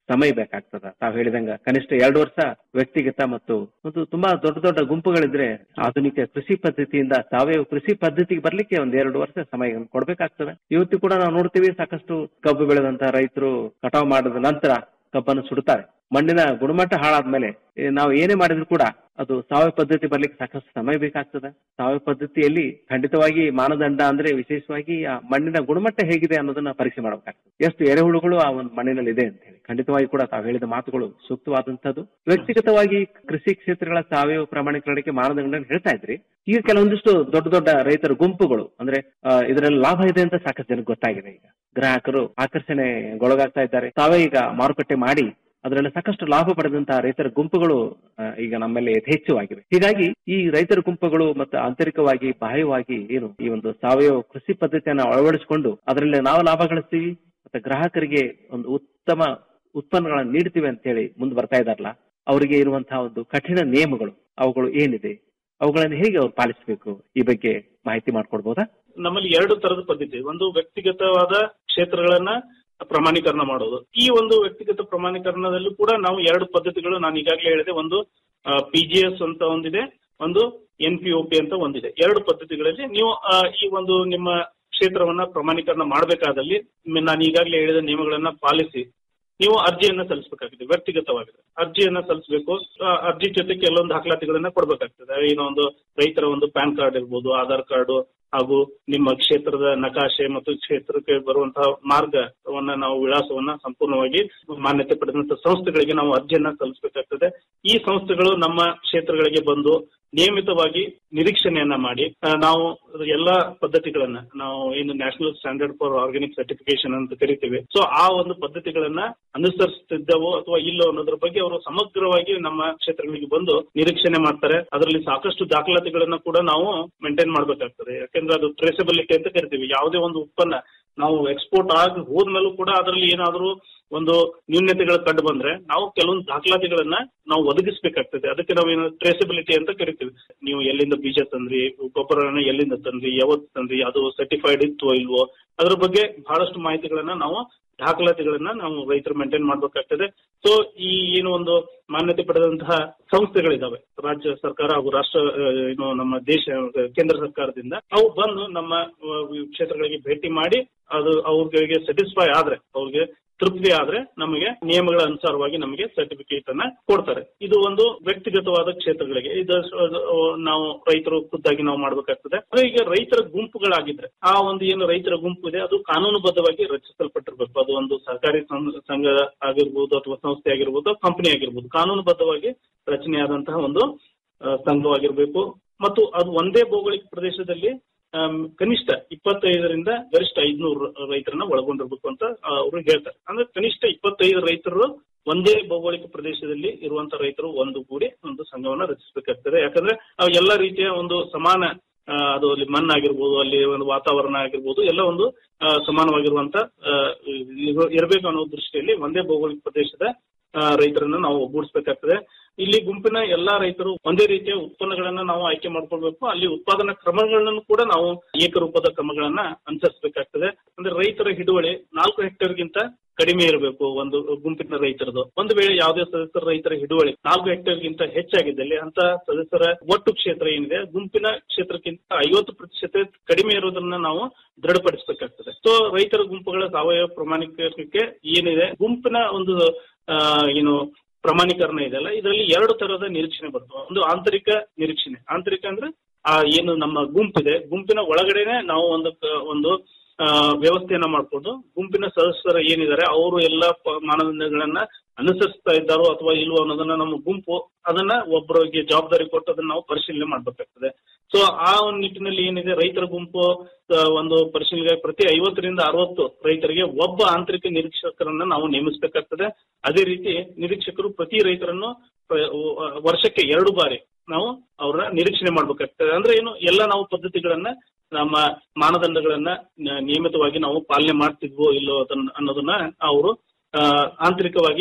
ಸಮಯ ಬೇಕಾಗ್ತದ ತಾವ್ ಹೇಳಿದಂಗ ಕನಿಷ್ಠ ಎರಡು ವರ್ಷ ವ್ಯಕ್ತಿಗತ ಮತ್ತು ಒಂದು ತುಂಬಾ ದೊಡ್ಡ ದೊಡ್ಡ ಗುಂಪುಗಳಿದ್ರೆ ಆಧುನಿಕ ಕೃಷಿ ಪದ್ಧತಿಯಿಂದ ಸಾವಯವ ಕೃಷಿ ಪದ್ಧತಿಗೆ ಬರ್ಲಿಕ್ಕೆ ಒಂದ್ ಎರಡು ವರ್ಷ ಸಮಯ ಕೊಡ್ಬೇಕಾಗ್ತದೆ ಇವತ್ತು ಕೂಡ ನಾವು ನೋಡ್ತೀವಿ ಸಾಕಷ್ಟು ಕಬ್ಬು ಬೆಳೆದಂತ ರೈತರು ಕಟಾವು ಮಾಡಿದ ನಂತರ ಕಬ್ಬನ್ನು ಸುಡುತ್ತಾರೆ ಮಣ್ಣಿನ ಗುಣಮಟ್ಟ ಹಾಳಾದ್ಮೇಲೆ ಏ, ನಾವು ಏನೇ ಮಾಡಿದ್ರು ಕೂಡ ಅದು ಸಾವಯವ ಪದ್ಧತಿ ಬರ್ಲಿಕ್ಕೆ ಸಾಕಷ್ಟು ಸಮಯ ಬೇಕಾಗ್ತದೆ ಸಾವಯವ ಪದ್ಧತಿಯಲ್ಲಿ ಖಂಡಿತವಾಗಿ ಮಾನದಂಡ ಅಂದ್ರೆ ವಿಶೇಷವಾಗಿ ಆ ಮಣ್ಣಿನ ಗುಣಮಟ್ಟ ಹೇಗಿದೆ ಅನ್ನೋದನ್ನ ಪರೀಕ್ಷೆ ಮಾಡಬೇಕಾಗ್ತದೆ ಎಷ್ಟು ಎರೆಹುಳುಗಳು ಆ ಒಂದು ಮಣ್ಣಿನಲ್ಲಿ ಇದೆ ಅಂತ ಹೇಳಿ ಖಂಡಿತವಾಗಿ ಕೂಡ ತಾವು ಹೇಳಿದ ಮಾತುಗಳು ಸೂಕ್ತವಾದಂತದ್ದು ವ್ಯಕ್ತಿಗತವಾಗಿ ಕೃಷಿ ಕ್ಷೇತ್ರಗಳ ಸಾವಯವ ಪ್ರಾಮಾಣಿಕರಣಕ್ಕೆ ಮಾನದಂಡ ಹೇಳ್ತಾ ಇದ್ರಿ ಈಗ ಕೆಲವೊಂದಿಷ್ಟು ದೊಡ್ಡ ದೊಡ್ಡ ರೈತರ ಗುಂಪುಗಳು ಅಂದ್ರೆ ಆ, ಇದರಲ್ಲಿ ಲಾಭ ಇದೆ ಅಂತ ಸಾಕಷ್ಟು ಜನಕ್ಕೆ ಗೊತ್ತಾಗಿದೆ ಈಗ ಗ್ರಾಹಕರು ಆಕರ್ಷಣೆಗೊಳಗಾಗ್ತಾ ಇದ್ದಾರೆ ತಾವೇ ಈಗ ಮಾರುಕಟ್ಟೆ ಮಾಡಿ ಅದರಲ್ಲಿ ಸಾಕಷ್ಟು ಲಾಭ ಪಡೆದಂತಹ ರೈತರ ಗುಂಪುಗಳು ಆ, ಈಗ ನಮ್ಮಲ್ಲಿ ಯಥೇಚ್ಛವಾಗಿವೆ ಹೀಗಾಗಿ ಈ ರೈತರ ಗುಂಪುಗಳು ಮತ್ತು ಆಂತರಿಕವಾಗಿ ಬಾಹ್ಯವಾಗಿ ಏನು ಈ ಒಂದು ಸಾವಯವ ಕೃಷಿ ಪದ್ಧತಿಯನ್ನು ಅಳವಡಿಸಿಕೊಂಡು ಅದರಲ್ಲಿ ನಾವು ಲಾಭ ಗಳಿಸ್ತೀವಿ ಮತ್ತೆ ಗ್ರಾಹಕರಿಗೆ ಒಂದು ಉತ್ತಮ ಉತ್ಪನ್ನಗಳನ್ನು ನೀಡ್ತೀವಿ ಅಂತ ಹೇಳಿ ಮುಂದೆ ಬರ್ತಾ ಇದಾರಲ್ಲ ಅವರಿಗೆ ಇರುವಂತಹ ಒಂದು ಕಠಿಣ ನಿಯಮಗಳು ಅವುಗಳು ಏನಿದೆ ಅವುಗಳನ್ನು ಹೇಗೆ ಅವ್ರು ಪಾಲಿಸಬೇಕು ಈ ಬಗ್ಗೆ ಮಾಹಿತಿ ಮಾಡ್ಕೊಡ್ಬೋದಾ ನಮ್ಮಲ್ಲಿ ಎರಡು ತರದ ಪದ್ಧತಿ ಇದೆ. ಒಂದು ವ್ಯಕ್ತಿಗತವಾದ ಕ್ಷೇತ್ರಗಳನ್ನ ಪ್ರಮಾಣೀಕರಣ ಮಾಡೋದು ಈ ಒಂದು ವ್ಯಕ್ತಿಗತ ಪ್ರಮಾಣೀಕರಣದಲ್ಲೂ ಕೂಡ ನಾವು ಎರಡು ಪದ್ಧತಿಗಳು ನಾನು ಈಗಾಗಲೇ ಹೇಳಿದೆ ಒಂದು ಪಿ ಜಿ ಎಸ್ ಅಂತ ಒಂದಿದೆ ಒಂದು ಎನ್ ಪಿ ಒ ಪಿ ಅಂತ ಒಂದಿದೆ ಎರಡು ಪದ್ಧತಿಗಳಲ್ಲಿ ನೀವು ಆ, ಈ ಒಂದು ನಿಮ್ಮ ಕ್ಷೇತ್ರವನ್ನ ಪ್ರಮಾಣೀಕರಣ ಮಾಡಬೇಕಾದಲ್ಲಿ ನಾನು ಈಗಾಗಲೇ ಹೇಳಿದ ನಿಯಮಗಳನ್ನ ಪಾಲಿಸಿ ನೀವು ಅರ್ಜಿಯನ್ನ ಸಲ್ಲಿಸಬೇಕಾಗಿದೆ ವ್ಯಕ್ತಿಗತವಾಗಿದೆ ಅರ್ಜಿಯನ್ನ ಸಲ್ಲಿಸಬೇಕು ಆ, ಅರ್ಜಿ ಜೊತೆ ಕೆಲವೊಂದು ದಾಖಲಾತಿಗಳನ್ನ ಕೊಡ್ಬೇಕಾಗ್ತದೆ ಏನೋ ಒಂದು ರೈತರ ಒಂದು ಪ್ಯಾನ್ ಕಾರ್ಡ್ ಇರ್ಬೋದು ಆಧಾರ್ ಕಾರ್ಡ್ ಹಾಗೂ ನಿಮ್ಮ ಕ್ಷೇತ್ರದ ನಕಾಶೆ ಮತ್ತು ಕ್ಷೇತ್ರಕ್ಕೆ ಬರುವಂತಹ ಮಾರ್ಗವನ್ನ ನಾವು ವಿಳಾಸವನ್ನ ಸಂಪೂರ್ಣವಾಗಿ ಮಾನ್ಯತೆ ಪಡೆದಂತಹ ಸಂಸ್ಥೆಗಳಿಗೆ ನಾವು ಅರ್ಜಿಯನ್ನ ಸಲ್ಲಿಸಬೇಕಾಗ್ತದೆ ಈ ಸಂಸ್ಥೆಗಳು ನಮ್ಮ ಕ್ಷೇತ್ರಗಳಿಗೆ ಬಂದು ನಿಯಮಿತವಾಗಿ ನಿರೀಕ್ಷಣೆಯನ್ನ ಮಾಡಿ ಆ, ನಾವು ಎಲ್ಲಾ ಪದ್ಧತಿಗಳನ್ನ ನಾವು ಏನು national standard for organic certification ಅಂತ ಕರಿತೀವಿ ಸೊ ಆ ಒಂದು ಪದ್ಧತಿಗಳನ್ನ ಅನುಸರಿಸುತ್ತಿದ್ದವೋ ಅಥವಾ ಇಲ್ಲೋ ಅನ್ನೋದ್ರ ಬಗ್ಗೆ ಅವರು ಸಮಗ್ರವಾಗಿ ನಮ್ಮ ಕ್ಷೇತ್ರಗಳಿಗೆ ಬಂದು ನಿರೀಕ್ಷಣೆ ಮಾಡ್ತಾರೆ ಅದರಲ್ಲಿ ಸಾಕಷ್ಟು ದಾಖಲಾತಿಗಳನ್ನ ಕೂಡ ನಾವು ಮೇಂಟೈನ್ ಮಾಡ್ಬೇಕಾಗ್ತದೆ ಯಾಕಂದ್ರೆ ಅದು ಟ್ರೇಸಬಿಲಿಟಿ ಅಂತ ಕರಿತೀವಿ ಯಾವುದೇ ಒಂದು ಉತ್ಪನ್ನ ನಾವು ಎಕ್ಸ್ಪೋರ್ಟ್ ಆಗಿ ಹೋದ್ಮೇಲೂ ಕೂಡ ಅದರಲ್ಲಿ ಏನಾದರೂ ಒಂದು ನ್ಯೂನ್ಯತೆಗಳು ಕಂಡು ಬಂದ್ರೆ ನಾವು ಕೆಲವೊಂದು ದಾಖಲಾತಿಗಳನ್ನ ನಾವು ಒದಗಿಸಬೇಕಾಗ್ತದೆ ಅದಕ್ಕೆ ನಾವೇನು ಟ್ರೇಸಬಿಲಿಟಿ ಅಂತ ಕರಿತೀವಿ ನೀವು ಎಲ್ಲಿಂದ ಬೀಜ ತಂದ್ರಿ ಗೊಬ್ಬರನ ಎಲ್ಲಿಂದ ತಂದ್ರಿ ಯಾವತ್ತು ತಂದ್ರಿ ಅದು ಸರ್ಟಿಫೈಡ್ ಇತ್ತು ಇಲ್ವೋ ಅದ್ರ ಬಗ್ಗೆ ಬಹಳಷ್ಟು ಮಾಹಿತಿಗಳನ್ನ ನಾವು ದಾಖಲಾತಿಗಳನ್ನ ನಾವು ರೈತರು ಮೇಂಟೈನ್ ಮಾಡ್ಬೇಕಾಗ್ತದೆ ಸೊ ಈ ಏನು ಒಂದು ಮಾನ್ಯತೆ ಪಡೆದಂತಹ ಸಂಸ್ಥೆಗಳಿದಾವೆ ರಾಜ್ಯ ಸರ್ಕಾರ ಹಾಗೂ ರಾಷ್ಟ್ರ ಆ, ಏನು ನಮ್ಮ ದೇಶ ಆ, ಕೇಂದ್ರ ಸರ್ಕಾರದಿಂದ ಅವು ಬಂದು ನಮ್ಮ ಆ, ಕ್ಷೇತ್ರಗಳಿಗೆ ಭೇಟಿ ಮಾಡಿ ಅದು ಅವ್ರಿಗೆ ಸ್ಯಾಟಿಸ್ಫೈ ಆದ್ರೆ ಅವ್ರಿಗೆ ತೃಪ್ತಿ ಆದ್ರೆ ನಮಗೆ ನಿಯಮಗಳ ಅನುಸಾರವಾಗಿ ನಮಗೆ ಸರ್ಟಿಫಿಕೇಟ್ ಅನ್ನ ಕೊಡ್ತಾರೆ ಇದು ಒಂದು ವ್ಯಕ್ತಿಗತವಾದ ಕ್ಷೇತ್ರಗಳಿಗೆ ಇದು ಸ- ಅದು ನಾವು ರೈತರು ಖುದ್ದಾಗಿ ನಾವು ಮಾಡ್ಬೇಕಾಗ್ತದೆ ಆದ್ರೆ ಈಗ ರೈತರ ಗುಂಪುಗಳಾಗಿದ್ರೆ ಆ ಒಂದು ಏನು ರೈತರ ಗುಂಪು ಇದೆ ಅದು ಕಾನೂನುಬದ್ಧವಾಗಿ ರಚಿಸಲ್ಪಟ್ಟಿರ್ಬೇಕು ಅದು ಒಂದು ಸಹಕಾರಿ ಸಂ- ಸಂಘ ಆಗಿರ್ಬೋದು ಅಥವಾ ಸಂಸ್ಥೆ ಆಗಿರ್ಬೋದು ಕಂಪನಿ ಆಗಿರ್ಬೋದು ಕಾನೂನುಬದ್ಧವಾಗಿ ರಚನೆಯಾದಂತಹ ಒಂದು ಆ, ಸಂಘವಾಗಿರ್ಬೇಕು ಮತ್ತು ಅದು ಒಂದೇ ಭೌಗೋಳಿಕ ಪ್ರದೇಶದಲ್ಲಿ ಆಮ್, ಕನಿಷ್ಠ ಇಪ್ಪತ್ತೈದರಿಂದ ಗರಿಷ್ಠ ಐದ್ನೂರು ರೈತರನ್ನ ಒಳಗೊಂಡಿರ್ಬೇಕು ಅಂತ ಆ, ಅವರು ಹೇಳ್ತಾರೆ ಅಂದ್ರೆ ಕನಿಷ್ಠ ಇಪ್ಪತ್ತೈದು ರೈತರು ಒಂದೇ ಭೌಗೋಳಿಕ ಪ್ರದೇಶದಲ್ಲಿ ಇರುವಂತ ರೈತರು ಒಂದು ಕೂಡಿ ಒಂದು ಸಂಘವನ್ನ ರಚಿಸಬೇಕಾಗ್ತದೆ ಯಾಕಂದ್ರೆ ಅವು ಎಲ್ಲ ರೀತಿಯ ಒಂದು ಸಮಾನ ಆ, ಅದು ಅಲ್ಲಿ ಮಣ್ಣಾಗಿರ್ಬೋದು ಅಲ್ಲಿ ಒಂದು ವಾತಾವರಣ ಆಗಿರ್ಬೋದು ಎಲ್ಲ ಒಂದು ಆ, ಸಮಾನವಾಗಿರುವಂತ ಆ, ಇರ- ಇರಬೇಕು ಅನ್ನೋ ದೃಷ್ಟಿಯಲ್ಲಿ ಒಂದೇ ಭೌಗೋಳಿಕ ಪ್ರದೇಶದ ಆ, ರೈತರನ್ನ ನಾವು ಒಗ್ಗೂಡಿಸಬೇಕಾಗ್ತದೆ ಇಲ್ಲಿ ಗುಂಪಿನ ಎಲ್ಲಾ ರೈತರು ಒಂದೇ ರೀತಿಯ ಉತ್ಪನ್ನಗಳನ್ನ ನಾವು ಆಯ್ಕೆ ಮಾಡ್ಕೊಳ್ಬೇಕು ಅಲ್ಲಿ ಉತ್ಪಾದನಾ ಕ್ರಮಗಳನ್ನು ಕೂಡ ನಾವು ಏಕರೂಪದ ಕ್ರಮಗಳನ್ನ ಅನುಸರಿಸಬೇಕಾಗ್ತದೆ ಅಂದ್ರೆ ರೈತರ ಹಿಡುವಳಿ ನಾಲ್ಕು ಹೆಕ್ಟೇರ್ಗಿಂತ ಕಡಿಮೆ ಇರಬೇಕು ಒಂದು ಗುಂಪಿನ ರೈತರದು ಒಂದು ವೇಳೆ ಯಾವುದೇ ಸದಸ್ಯರ ರೈತರ ಹಿಡುವಳಿ ನಾಲ್ಕು ಹೆಕ್ಟೇರ್ಗಿಂತ ಹೆಚ್ಚಾಗಿದ್ದಲ್ಲಿ ಅಂತ ಸದಸ್ಯರ ಒಟ್ಟು ಕ್ಷೇತ್ರ ಏನಿದೆ ಗುಂಪಿನ ಕ್ಷೇತ್ರಕ್ಕಿಂತ ಐವತ್ತು ಪ್ರತಿಶತ ಕಡಿಮೆ ಇರೋದನ್ನ ನಾವು ದೃಢಪಡಿಸಬೇಕಾಗ್ತದೆ ಸೊ ರೈತರ ಗುಂಪುಗಳ ಸಾವಯವ ಪ್ರಮಾಣೀಕರಣಕ್ಕೆ ಏನಿದೆ ಗುಂಪಿನ ಒಂದು ಆ, ಏನು ಪ್ರಮಾಣೀಕರಣ ಇದೆಯಲ್ಲ ಇದರಲ್ಲಿ ಎರಡು ತರಹದ ನಿರೀಕ್ಷಣೆ ಬರ್ತವೆ ಒಂದು ಆಂತರಿಕ ನಿರೀಕ್ಷಣೆ ಆಂತರಿಕ ಅಂದ್ರೆ ಆ ಏನು ನಮ್ಮ ಗುಂಪಿದೆ ಗುಂಪಿನ ಒಳಗಡೆನೆ ನಾವು ಒಂದು ಕ- ಒಂದು ಆ, ವ್ಯವಸ್ಥೆಯನ್ನ ಮಾಡ್ಕೊಂಡು ಗುಂಪಿನ ಸದಸ್ಯರು ಏನಿದ್ದಾರೆ ಅವರು ಎಲ್ಲ ಪ- ಮಾನದಂಡಗಳನ್ನ ಅನುಸರಿಸ್ತಾ ಇದ್ದಾರೋ ಅಥವಾ ಇಲ್ವೋ ಅನ್ನೋದನ್ನ ನಮ್ಮ ಗುಂಪು ಅದನ್ನ ಒಬ್ಬರಿಗೆ ಜವಾಬ್ದಾರಿ ಕೊಟ್ಟು ಅದನ್ನ ನಾವು ಪರಿಶೀಲನೆ ಮಾಡ್ಬೇಕಾಗ್ತದೆ ಸೊ ಆ ಒಂದು ನಿಟ್ಟಿನಲ್ಲಿ ಏನಿದೆ ರೈತರ ಗುಂಪು ಆ, ಒಂದು ಪರಿಶೀಲನೆ ಪ್ರತಿ ಐವತ್ತರಿಂದ ಅರವತ್ತು ರೈತರಿಗೆ ಒಬ್ಬ ಆಂತರಿಕ ನಿರೀಕ್ಷಕರನ್ನ ನಾವು ನೇಮಿಸಬೇಕಾಗ್ತದೆ ಅದೇ ರೀತಿ ನಿರೀಕ್ಷಕರು ಪ್ರತಿ ರೈತರನ್ನು ಪ್ರ- ವ- ವರ್ಷಕ್ಕೆ ಎರಡು ಬಾರಿ ನಾವು ಅವರ ನಿರೀಕ್ಷಣೆ ಮಾಡ್ಬೇಕಾಗ್ತದೆ ಅಂದ್ರೆ ಏನು ಎಲ್ಲ ನಾವು ಪದ್ಧತಿಗಳನ್ನ ನಮ್ಮ ಮಾನದಂಡಗಳನ್ನ ನ- ನಿಯಮಿತವಾಗಿ ನಾವು ಪಾಲನೆ ಮಾಡ್ತಿದ್ವೋ ಇಲ್ಲೋ ಅದನ್ನ ಅನ್ನೋದನ್ನ ಅವರು ಆ, ಆಂತರಿಕವಾಗಿ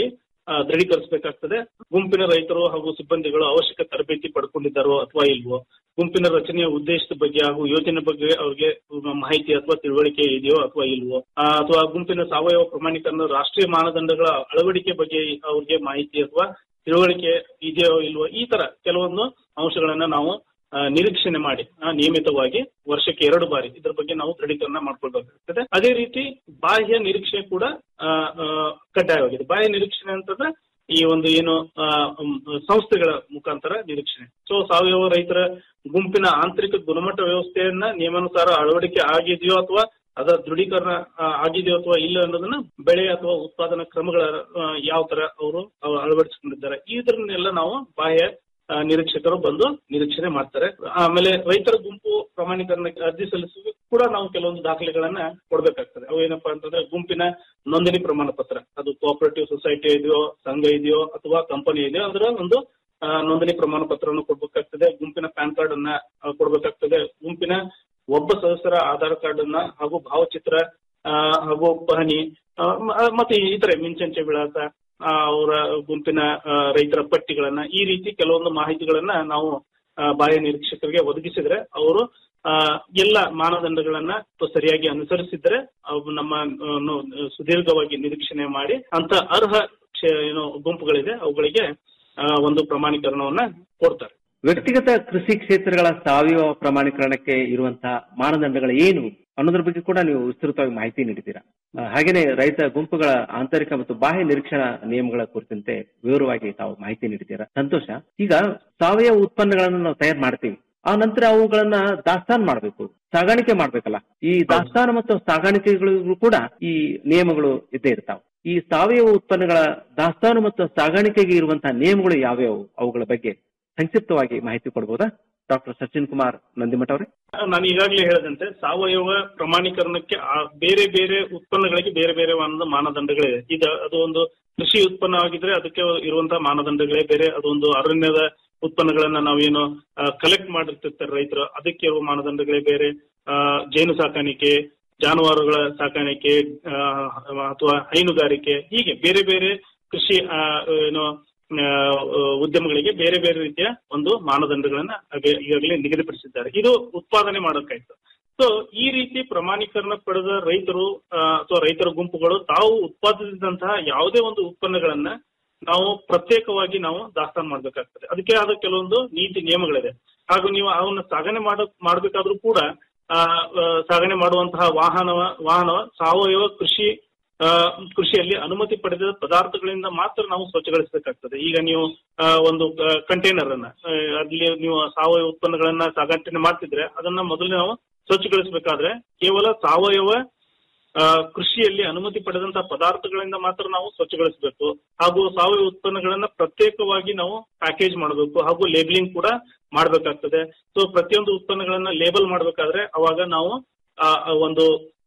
ಆ, ದೃಢೀಕರಿಸಬೇಕಾಗ್ತದೆ ಗುಂಪಿನ ರೈತರು ಹಾಗೂ ಸಿಬ್ಬಂದಿಗಳು ಅವಶ್ಯಕ ತರಬೇತಿ ಪಡ್ಕೊಂಡಿದ್ದಾರೋ ಅಥವಾ ಇಲ್ವೋ ಗುಂಪಿನ ರಚನೆಯ ಉದ್ದೇಶದ ಬಗ್ಗೆ ಹಾಗೂ ಯೋಜನೆ ಬಗ್ಗೆ ಅವ್ರಿಗೆ ಮಾಹಿತಿ ಅಥವಾ ತಿಳುವಳಿಕೆ ಇದೆಯೋ ಅಥವಾ ಇಲ್ವೋ ಆ, ಅಥವಾ ಗುಂಪಿನ ಸಾವಯವ ಪ್ರಮಾಣೀಕರಣ ರಾಷ್ಟ್ರೀಯ ಮಾನದಂಡಗಳ ಅಳವಡಿಕೆ ಬಗ್ಗೆ ಅವ್ರಿಗೆ ಮಾಹಿತಿ ಅಥವಾ ತಿಳುವಳಿಕೆ ಇದೆಯೋ ಇಲ್ವೋ ಈ ತರ ಕೆಲವೊಂದು ಅಂಶಗಳನ್ನ ನಾವು ಆ, ನಿರೀಕ್ಷಣೆ ಮಾಡಿ ಆ, ನಿಯಮಿತವಾಗಿ ವರ್ಷಕ್ಕೆ ಎರಡು ಬಾರಿ ಇದ್ರ ಬಗ್ಗೆ ನಾವು ದೃಢೀಕರಣ ಮಾಡ್ಕೊಳ್ಬೇಕಾಗ್ತದೆ ಅದೇ ರೀತಿ ಬಾಹ್ಯ ನಿರೀಕ್ಷೆ ಕೂಡ ಆ, ಆ, ಕಡ್ಡಾಯವಾಗಿದೆ ಬಾಹ್ಯ ನಿರೀಕ್ಷಣೆ ಅಂತಂದ್ರೆ ಈ ಒಂದು ಏನು ಆ, ಮ್, ಸಂಸ್ಥೆಗಳ ಮುಖಾಂತರ ನಿರೀಕ್ಷಣೆ ಸೊ ಸಾವಯವ ರೈತರ ಗುಂಪಿನ ಆಂತರಿಕ ಗುಣಮಟ್ಟ ವ್ಯವಸ್ಥೆಯನ್ನ ನಿಯಮಾನುಸಾರ ಅಳವಡಿಕೆ ಆಗಿದೆಯೋ ಅಥವಾ ಅದರ ದೃಢೀಕರಣ ಆ, ಆಗಿದೆಯೋ ಅಥವಾ ಇಲ್ಲ ಅನ್ನೋದನ್ನ ಬೆಳೆ ಅಥವಾ ಉತ್ಪಾದನಾ ಕ್ರಮಗಳ ಆ, ಯಾವ ತರ ಅವರು ಅಳವಡಿಸಿಕೊಂಡಿದ್ದಾರೆ ಇದರನ್ನೆಲ್ಲ ನಾವು ಬಾಹ್ಯ ಆ, ನಿರೀಕ್ಷಕರು ಬಂದು ನಿರೀಕ್ಷಣೆ ಮಾಡ್ತಾರೆ ಆಮೇಲೆ ರೈತರ ಗುಂಪು ಪ್ರಮಾಣೀಕರಣಕ್ಕೆ ಅರ್ಜಿ ಸಲ್ಲಿಸುವ ಕೂಡ ನಾವು ಕೆಲವೊಂದು ದಾಖಲೆಗಳನ್ನ ಕೊಡ್ಬೇಕಾಗ್ತದೆ ಅವು ಏನಪ್ಪಾ ಅಂತಂದ್ರೆ ಗುಂಪಿನ ನೋಂದಣಿ ಪ್ರಮಾಣ ಪತ್ರ ಅದು ಕೋಆಪರೇಟಿವ್ ಸೊಸೈಟಿ ಇದೆಯೋ ಸಂಘ ಇದೆಯೋ ಅಥವಾ ಕಂಪನಿ ಇದೆಯೋ ಅದರ ಒಂದು ಆ, ನೋಂದಣಿ ಪ್ರಮಾಣ ಪತ್ರವನ್ನು ಕೊಡ್ಬೇಕಾಗ್ತದೆ ಗುಂಪಿನ ಪ್ಯಾನ್ ಕಾರ್ಡ್ ಅನ್ನ ಆ, ಕೊಡ್ಬೇಕಾಗ್ತದೆ ಗುಂಪಿನ ಒಬ್ಬ ಸದಸ್ಯರ ಆಧಾರ್ ಕಾರ್ಡ್ ಅನ್ನ ಹಾಗೂ ಭಾವಚಿತ್ರ ಆ, ಹಾಗೂ ಪಹಣಿ ಆ, ಮ- ಮತ್ತೆ ಇತರೆ ಮಿಂಚಂಚೆ ವಿಳಾಸ ಆ, ಅವರ ಗುಂಪಿನ ಆ, ರೈತರ ಪಟ್ಟಿಗಳನ್ನ ಈ ರೀತಿ ಕೆಲವೊಂದು ಮಾಹಿತಿಗಳನ್ನ ನಾವು ಆ, ಬಾಹ್ಯ ನಿರೀಕ್ಷಕರಿಗೆ ಒದಗಿಸಿದ್ರೆ ಅವರು ಆ, ಎಲ್ಲ ಮಾನದಂಡಗಳನ್ನ ಸರಿಯಾಗಿ ಅನುಸರಿಸಿದ್ರೆ ಅವು ನಮ್ಮ ಆ, ನು- ಸುದೀರ್ಘವಾಗಿ ನಿರೀಕ್ಷಣೆ ಮಾಡಿ ಅಂತ ಅರ್ಹ ಕ್ಷೇ- ಏನು ಗುಂಪುಗಳಿದೆ ಅವುಗಳಿಗೆ ಆ, ಒಂದು ಪ್ರಮಾಣೀಕರಣವನ್ನ ಕೊಡ್ತಾರೆ ವ್ಯಕ್ತಿಗತ ಕೃಷಿ ಕ್ಷೇತ್ರಗಳ ಸಾವಯವ ಪ್ರಮಾಣೀಕರಣಕ್ಕೆ ಇರುವಂತಹ ಮಾನದಂಡಗಳು ಏನು ಅನ್ನೋದ್ರ ಬಗ್ಗೆ ಕೂಡ ನೀವು ವಿಸ್ತೃತವಾಗಿ ಮಾಹಿತಿ ನೀಡಿದ್ದೀರಾ ಆ, ಹಾಗೇನೆ ರೈತ ಗುಂಪುಗಳ ಆಂತರಿಕ ಮತ್ತು ಬಾಹ್ಯ ನಿರೀಕ್ಷಣಾ ನಿಯಮಗಳ ಕುರಿತಂತೆ ವಿವರವಾಗಿ ತಾವು ಮಾಹಿತಿ ನೀಡಿದ್ದೀರಾ ಸಂತೋಷ ಈಗ ಸಾವಯವ ಉತ್ಪನ್ನಗಳನ್ನು ನಾವು ತಯಾರು ಮಾಡ್ತೀವಿ ಆ ನಂತರ ಅವುಗಳನ್ನ ದಾಸ್ತಾನು ಮಾಡಬೇಕು ಸಾಗಾಣಿಕೆ ಮಾಡ್ಬೇಕಲ್ಲ ಈ ದಾಸ್ತಾನು ಮತ್ತು ಸಾಗಾಣಿಕೆಗಳಿಗೂ ಕೂಡ ಈ ನಿಯಮಗಳು ಇದ್ದೇ ಇರ್ತಾವೆ ಈ ಸಾವಯವ ಉತ್ಪನ್ನಗಳ ದಾಸ್ತಾನು ಮತ್ತು ಸಾಗಾಣಿಕೆಗೆ ಇರುವಂತಹ ನಿಯಮಗಳು ಯಾವ್ಯಾವು ಅವುಗಳ ಬಗ್ಗೆ ಸಂಕ್ಷಿಪ್ತವಾಗಿ ಮಾಹಿತಿ ಕೊಡಬಹುದಾ ಡಾಕ್ಟರ್ ಸಚಿನ್ ಕುಮಾರ್ ನಂದಿಮಠ ಅವರೇ ನಾನು ಈಗಾಗಲೇ ಹೇಳಿದಂತೆ ಸಾವಯವ ಪ್ರಮಾಣೀಕರಣಕ್ಕೆ ಆ ಬೇರೆ ಬೇರೆ ಉತ್ಪನ್ನಗಳಿಗೆ ಬೇರೆ ಬೇರೆ ಒಂದು ಮಾನದಂಡಗಳಿದೆ ಈಗ ಅದು ಒಂದು ಕೃಷಿ ಉತ್ಪನ್ನ ಆಗಿದ್ರೆ ಅದಕ್ಕೆ ಇರುವಂತಹ ಮಾನದಂಡಗಳೇ ಬೇರೆ ಅದೊಂದು ಅರಣ್ಯದ ಉತ್ಪನ್ನಗಳನ್ನ ನಾವೇನು ಕಲೆಕ್ಟ್ ಮಾಡಿರ್ತಿರ್ತಾರೆ ರೈತರು ಅದಕ್ಕೆ ಇರುವ ಮಾನದಂಡಗಳೇ ಬೇರೆ ಆ, ಜೇನು ಸಾಕಾಣಿಕೆ ಜಾನುವಾರುಗಳ ಸಾಕಾಣಿಕೆ ಆ, ಅಥವಾ ಹೈನುಗಾರಿಕೆ ಹೀಗೆ ಬೇರೆ ಬೇರೆ ಕೃಷಿ ಆ, ಏನು ಆ, ಉದ್ಯಮಗಳಿಗೆ ಬೇರೆ ಬೇರೆ ರೀತಿಯ ಒಂದು ಮಾನದಂಡಗಳನ್ನ ಅದೇ- ಈಗಾಗಲೇ ನಿಗದಿಪಡಿಸಿದ್ದಾರೆ ಇದು ಉತ್ಪಾದನೆ ಮಾಡೋಕ್ಕಾಯ್ತು ಸೊ ಈ ರೀತಿ ಪ್ರಮಾಣೀಕರಣ ಪಡೆದ ರೈತರು ಆ, ಅಥವಾ ರೈತರ ಗುಂಪುಗಳು ತಾವು ಉತ್ಪಾದಿಸಿದಂತಹ ಯಾವುದೇ ಒಂದು ಉತ್ಪನ್ನಗಳನ್ನ ನಾವು ಪ್ರತ್ಯೇಕವಾಗಿ ನಾವು ದಾಸ್ತಾನು ಮಾಡ್ಬೇಕಾಗ್ತದೆ ಅದಕ್ಕೆ ಆದ ಕೆಲವೊಂದು ನೀತಿ ನಿಯಮಗಳಿದೆ ಹಾಗೂ ನೀವು ಅವನ್ನ ಸಾಗಣೆ ಮಾಡ ಮಾಡ್ಬೇಕಾದ್ರೂ ಕೂಡ ಆ, ಆ, ಸಾಗಣೆ ಮಾಡುವಂತಹ ವಾಹನ ವಾಹನ ಸಾವಯವ ಕೃಷಿ ಆ, ಕೃಷಿಯಲ್ಲಿ ಅನುಮತಿ ಪಡೆದ ಪದಾರ್ಥಗಳಿಂದ ಮಾತ್ರ ನಾವು ಸ್ವಚ್ಛಗೊಳಿಸಬೇಕಾಗ್ತದೆ ಈಗ ನೀವು ಆ, ಒಂದು ಕಂಟೈನರ್ ಅನ್ನ ಆ, ಅಲ್ಲಿ ನೀವು ಸಾವಯವ ಉತ್ಪನ್ನಗಳನ್ನ ಸಾಗಾಟನೆ ಮಾಡ್ತಿದ್ರೆ ಅದನ್ನ ಮೊದಲು ನಾವು ಸ್ವಚ್ಛಗೊಳಿಸಬೇಕಾದ್ರೆ ಕೇವಲ ಸಾವಯವ ಆ, ಕೃಷಿಯಲ್ಲಿ ಅನುಮತಿ ಪಡೆದಂತಹ ಪದಾರ್ಥಗಳಿಂದ ಮಾತ್ರ ನಾವು ಸ್ವಚ್ಛಗೊಳಿಸಬೇಕು ಹಾಗೂ ಸಾವಯವ ಉತ್ಪನ್ನಗಳನ್ನ ಪ್ರತ್ಯೇಕವಾಗಿ ನಾವು ಪ್ಯಾಕೇಜ್ ಮಾಡಬೇಕು ಹಾಗೂ ಲೇಬಲಿಂಗ್ ಕೂಡ ಮಾಡಬೇಕಾಗ್ತದೆ ಸೊ ಪ್ರತಿಯೊಂದು ಉತ್ಪನ್ನಗಳನ್ನ ಲೇಬಲ್ ಮಾಡಬೇಕಾದ್ರೆ ಅವಾಗ ನಾವು ಆ, ಆ ಒಂದು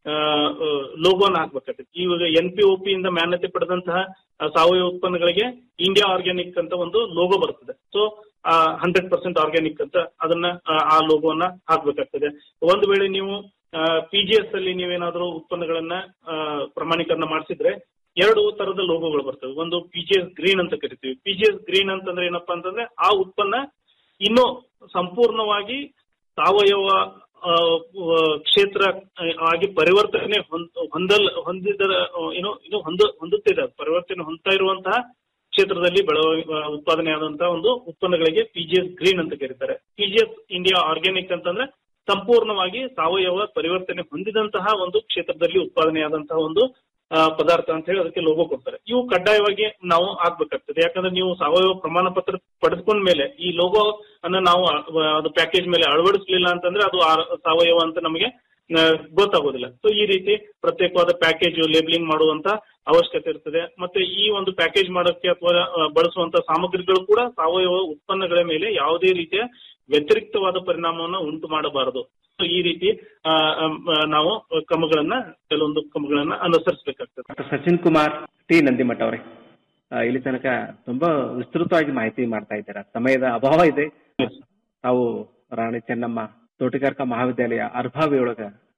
ಲೋಗೋನ ಹಾಕ್ಬೇಕಾಗ್ತದೆ ಇವಾಗ ಎನ್ ಪಿ ಒ ಪಿ ಇಂದ ಮಾನ್ಯತೆ ಪಡೆದಂತಹ ಆ, ಸಾವಯವ ಉತ್ಪನ್ನಗಳಿಗೆ ಇಂಡಿಯಾ ಆರ್ಗ್ಯಾನಿಕ್ ಅಂತ ಒಂದು ಲೋಗೋ ಬರ್ತದೆ ಸೊ ಹಂಡ್ರೆಡ್ ಪರ್ಸೆಂಟ್ ಆರ್ಗ್ಯಾನಿಕ್ ಅಂತ ಅದನ್ನ ಆ, ಆ ಲೋಗೋನ ಹಾಕ್ಬೇಕಾಗ್ತದೆ ಒಂದು ವೇಳೆ ನೀವು ಪಿ ಜಿ ಎಸ್ ಅಲ್ಲಿ ನೀವೇನಾದ್ರೂ ಉತ್ಪನ್ನಗಳನ್ನ ಆ, ಪ್ರಮಾಣೀಕರಣ ಮಾಡಿಸಿದ್ರೆ ಎರಡು ತರದ ಲೋಗೋಗಳು ಬರ್ತವೆ ಒಂದು ಪಿ ಜಿ ಎಸ್ ಗ್ರೀನ್ ಅಂತ ಕರಿತೀವಿ ಪಿ ಜಿ ಎಸ್ ಗ್ರೀನ್ ಅಂತಂದ್ರೆ ಏನಪ್ಪಾ ಅಂತಂದ್ರೆ ಆ ಉತ್ಪನ್ನ ಇನ್ನೂ ಸಂಪೂರ್ಣವಾಗಿ ಸಾವಯವ ಆ, ಆ, ಕ್ಷೇತ್ರ ಆ, ಆಗಿ ಪರಿವರ್ತನೆ ಹೊಂದ್- ಹೊಂದಲ್ ಹೊಂದಿದ ಆ, ಏನು ಇದು ಹೊಂದ ಹೊಂದುತ್ತಿದೆ ಅದು. ಪರಿವರ್ತನೆ ಹೊಂದ್ತಾ ಇರುವಂತಹ ಕ್ಷೇತ್ರದಲ್ಲಿ ಬೆಳವ ಆ, ಉತ್ಪಾದನೆ ಆದಂತಹ ಒಂದು ಉತ್ಪನ್ನಗಳಿಗೆ ಪಿಜಿಎಸ್ ಗ್ರೀನ್ ಅಂತ ಕರೀತಾರೆ ಪಿಜಿಎಸ್ ಇಂಡಿಯಾ ಆರ್ಗ್ಯಾನಿಕ್ ಅಂತಂದ್ರೆ ಸಂಪೂರ್ಣವಾಗಿ ಸಾವಯವ ಪರಿವರ್ತನೆ ಹೊಂದಿದಂತಹ ಒಂದು ಕ್ಷೇತ್ರದಲ್ಲಿ ಉತ್ಪಾದನೆಯಾದಂತಹ ಒಂದು ಆ, ಪದಾರ್ಥ ಅಂತ ಹೇಳಿ ಅದಕ್ಕೆ ಲೋಗೋ ಕೊಡ್ತಾರೆ ಇವು ಕಡ್ಡಾಯವಾಗಿ ನಾವು ಹಾಕ್ಬೇಕಾಗ್ತದೆ ಯಾಕಂದ್ರೆ ನೀವು ಸಾವಯವ ಪ್ರಮಾಣ ಪತ್ರ ಪಡೆದುಕೊಂಡ ಮೇಲೆ ಈ ಲೋಗೋ ಅನ್ನ ನಾವು ಆ, ಅದು ಪ್ಯಾಕೇಜ್ ಮೇಲೆ ಅಳವಡಿಸಲಿಲ್ಲ ಅಂತಂದ್ರೆ ಅದು ಆ- ಸಾವಯವ ಅಂತ ನಮಗೆ ಆ, ಗೊತ್ತಾಗೋದಿಲ್ಲ ಸೊ ಈ ರೀತಿ ಪ್ರತ್ಯೇಕವಾದ ಪ್ಯಾಕೇಜ್ ಲೇಬಲಿಂಗ್ ಮಾಡುವಂತ ಅವಶ್ಯಕತೆ ಇರ್ತದೆ ಮತ್ತೆ ಈ ಒಂದು ಪ್ಯಾಕೇಜ್ ಮಾಡೋಕ್ಕೆ ಅಥವಾ ಆ, ಬಳಸುವಂತ ಸಾಮಗ್ರಿಗಳು ಕೂಡ ಸಾವಯವ ಉತ್ಪನ್ನಗಳ ಮೇಲೆ ಯಾವುದೇ ರೀತಿಯ ವ್ಯತಿರಿಕ್ತವಾದ ಪರಿಣಾಮವನ್ನು ಉಂಟು ಮಾಡಬಾರದು ಸೊ ಈ ರೀತಿ ಆ, ಆಮ್, ಆ, ನಾವು ಕ್ರಮಗಳನ್ನ ಕೆಲವೊಂದು ಕ್ರಮಗಳನ್ನ ಅನುಸರಿಸಬೇಕಾಗ್ತದೆ ಡಾಕ್ಟರ್ ಸಚಿನ್ ಕುಮಾರ್ ಟಿ ನಂದಿಮಠ ಅವರೇ ಆ, ಇಲ್ಲಿ ತನಕ ತುಂಬಾ ವಿಸ್ತೃತವಾಗಿ ಮಾಹಿತಿ ಮಾಡ್ತಾ ಇದ್ದೀರಾ ಸಮಯದ ಅಭಾವ ಇದೆ ತಾವು ರಾಣಿ ಚೆನ್ನಮ್ಮ ತೋಟಗಾರಿಕಾ ಮಹಾವಿದ್ಯಾಲಯ ಅರ್ಭಾವಿ ಒಳಗ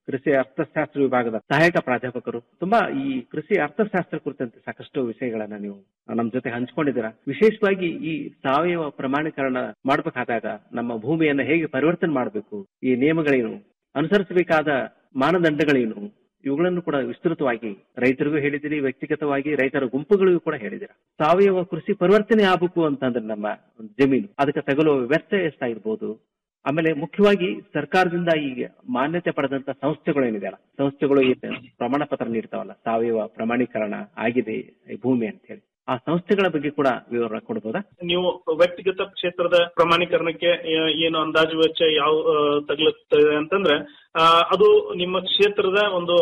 ಕೃಷಿ ಅರ್ಥಶಾಸ್ತ್ರ ವಿಭಾಗದ ಸಹಾಯಕ ಪ್ರಾಧ್ಯಾಪಕರು ತುಂಬಾ ಈ ಕೃಷಿ ಅರ್ಥಶಾಸ್ತ್ರ ಕುರಿತಂತೆ ಸಾಕಷ್ಟು ವಿಷಯಗಳನ್ನ ನೀವು ನಮ್ಮ ಜೊತೆ ಹಂಚ್ಕೊಂಡಿದ್ದೀರಾ ವಿಶೇಷವಾಗಿ ಈ ಸಾವಯವ ಪ್ರಮಾಣೀಕರಣ ಮಾಡಬೇಕಾದಾಗ ನಮ್ಮ ಭೂಮಿಯನ್ನ ಹೇಗೆ ಪರಿವರ್ತನೆ ಮಾಡಬೇಕು ಈ ನಿಯಮಗಳೇನು ಅನುಸರಿಸಬೇಕಾದ ಮಾನದಂಡಗಳೇನು ಇವುಗಳನ್ನು ಕೂಡ ವಿಸ್ತೃತವಾಗಿ ರೈತರಿಗೂ ಹೇಳಿದಿರಿ ವ್ಯಕ್ತಿಗತವಾಗಿ ರೈತರ ಗುಂಪುಗಳಿಗೂ ಕೂಡ ಹೇಳಿದಿರ ಸಾವಯವ ಕೃಷಿ ಪರಿವರ್ತನೆ ಆಗಬೇಕು ಅಂತಂದ್ರೆ ನಮ್ಮ ಒಂದು ಜಮೀನು ಅದಕ್ಕೆ ತಗಲುವ ವೆಚ್ಚ ಎಷ್ಟಾಗಿರ್ಬೋದು ಆಮೇಲೆ ಮುಖ್ಯವಾಗಿ ಸರ್ಕಾರದಿಂದ ಈ ಮಾನ್ಯತೆ ಪಡೆದಂತ ಸಂಸ್ಥೆಗಳು ಏನಿದೆಯಲ್ಲ ಸಂಸ್ಥೆಗಳು ಏನು ಪ್ರಮಾಣ ಪತ್ರ ನೀಡ್ತಾವಲ್ಲ ಸಾವಯವ ಪ್ರಮಾಣೀಕರಣ ಆಗಿದೆ ಈ ಭೂಮಿ ಅಂತ ಹೇಳಿ ಆ ಸಂಸ್ಥೆಗಳ ಬಗ್ಗೆ ಕೂಡ ವಿವರ ಕೊಡ್ಬೋದಾ ನೀವು ವ್ಯಕ್ತಿಗತ ಕ್ಷೇತ್ರದ ಪ್ರಮಾಣೀಕರಣಕ್ಕೆ ಆ, ಏನು ಅಂದಾಜು ವೆಚ್ಚ ಯಾವ ಆ, ತಗಲುತ್ತದೆ ಅಂತಂದ್ರೆ ಆ, ಅದು ನಿಮ್ಮ ಕ್ಷೇತ್ರದ ಒಂದು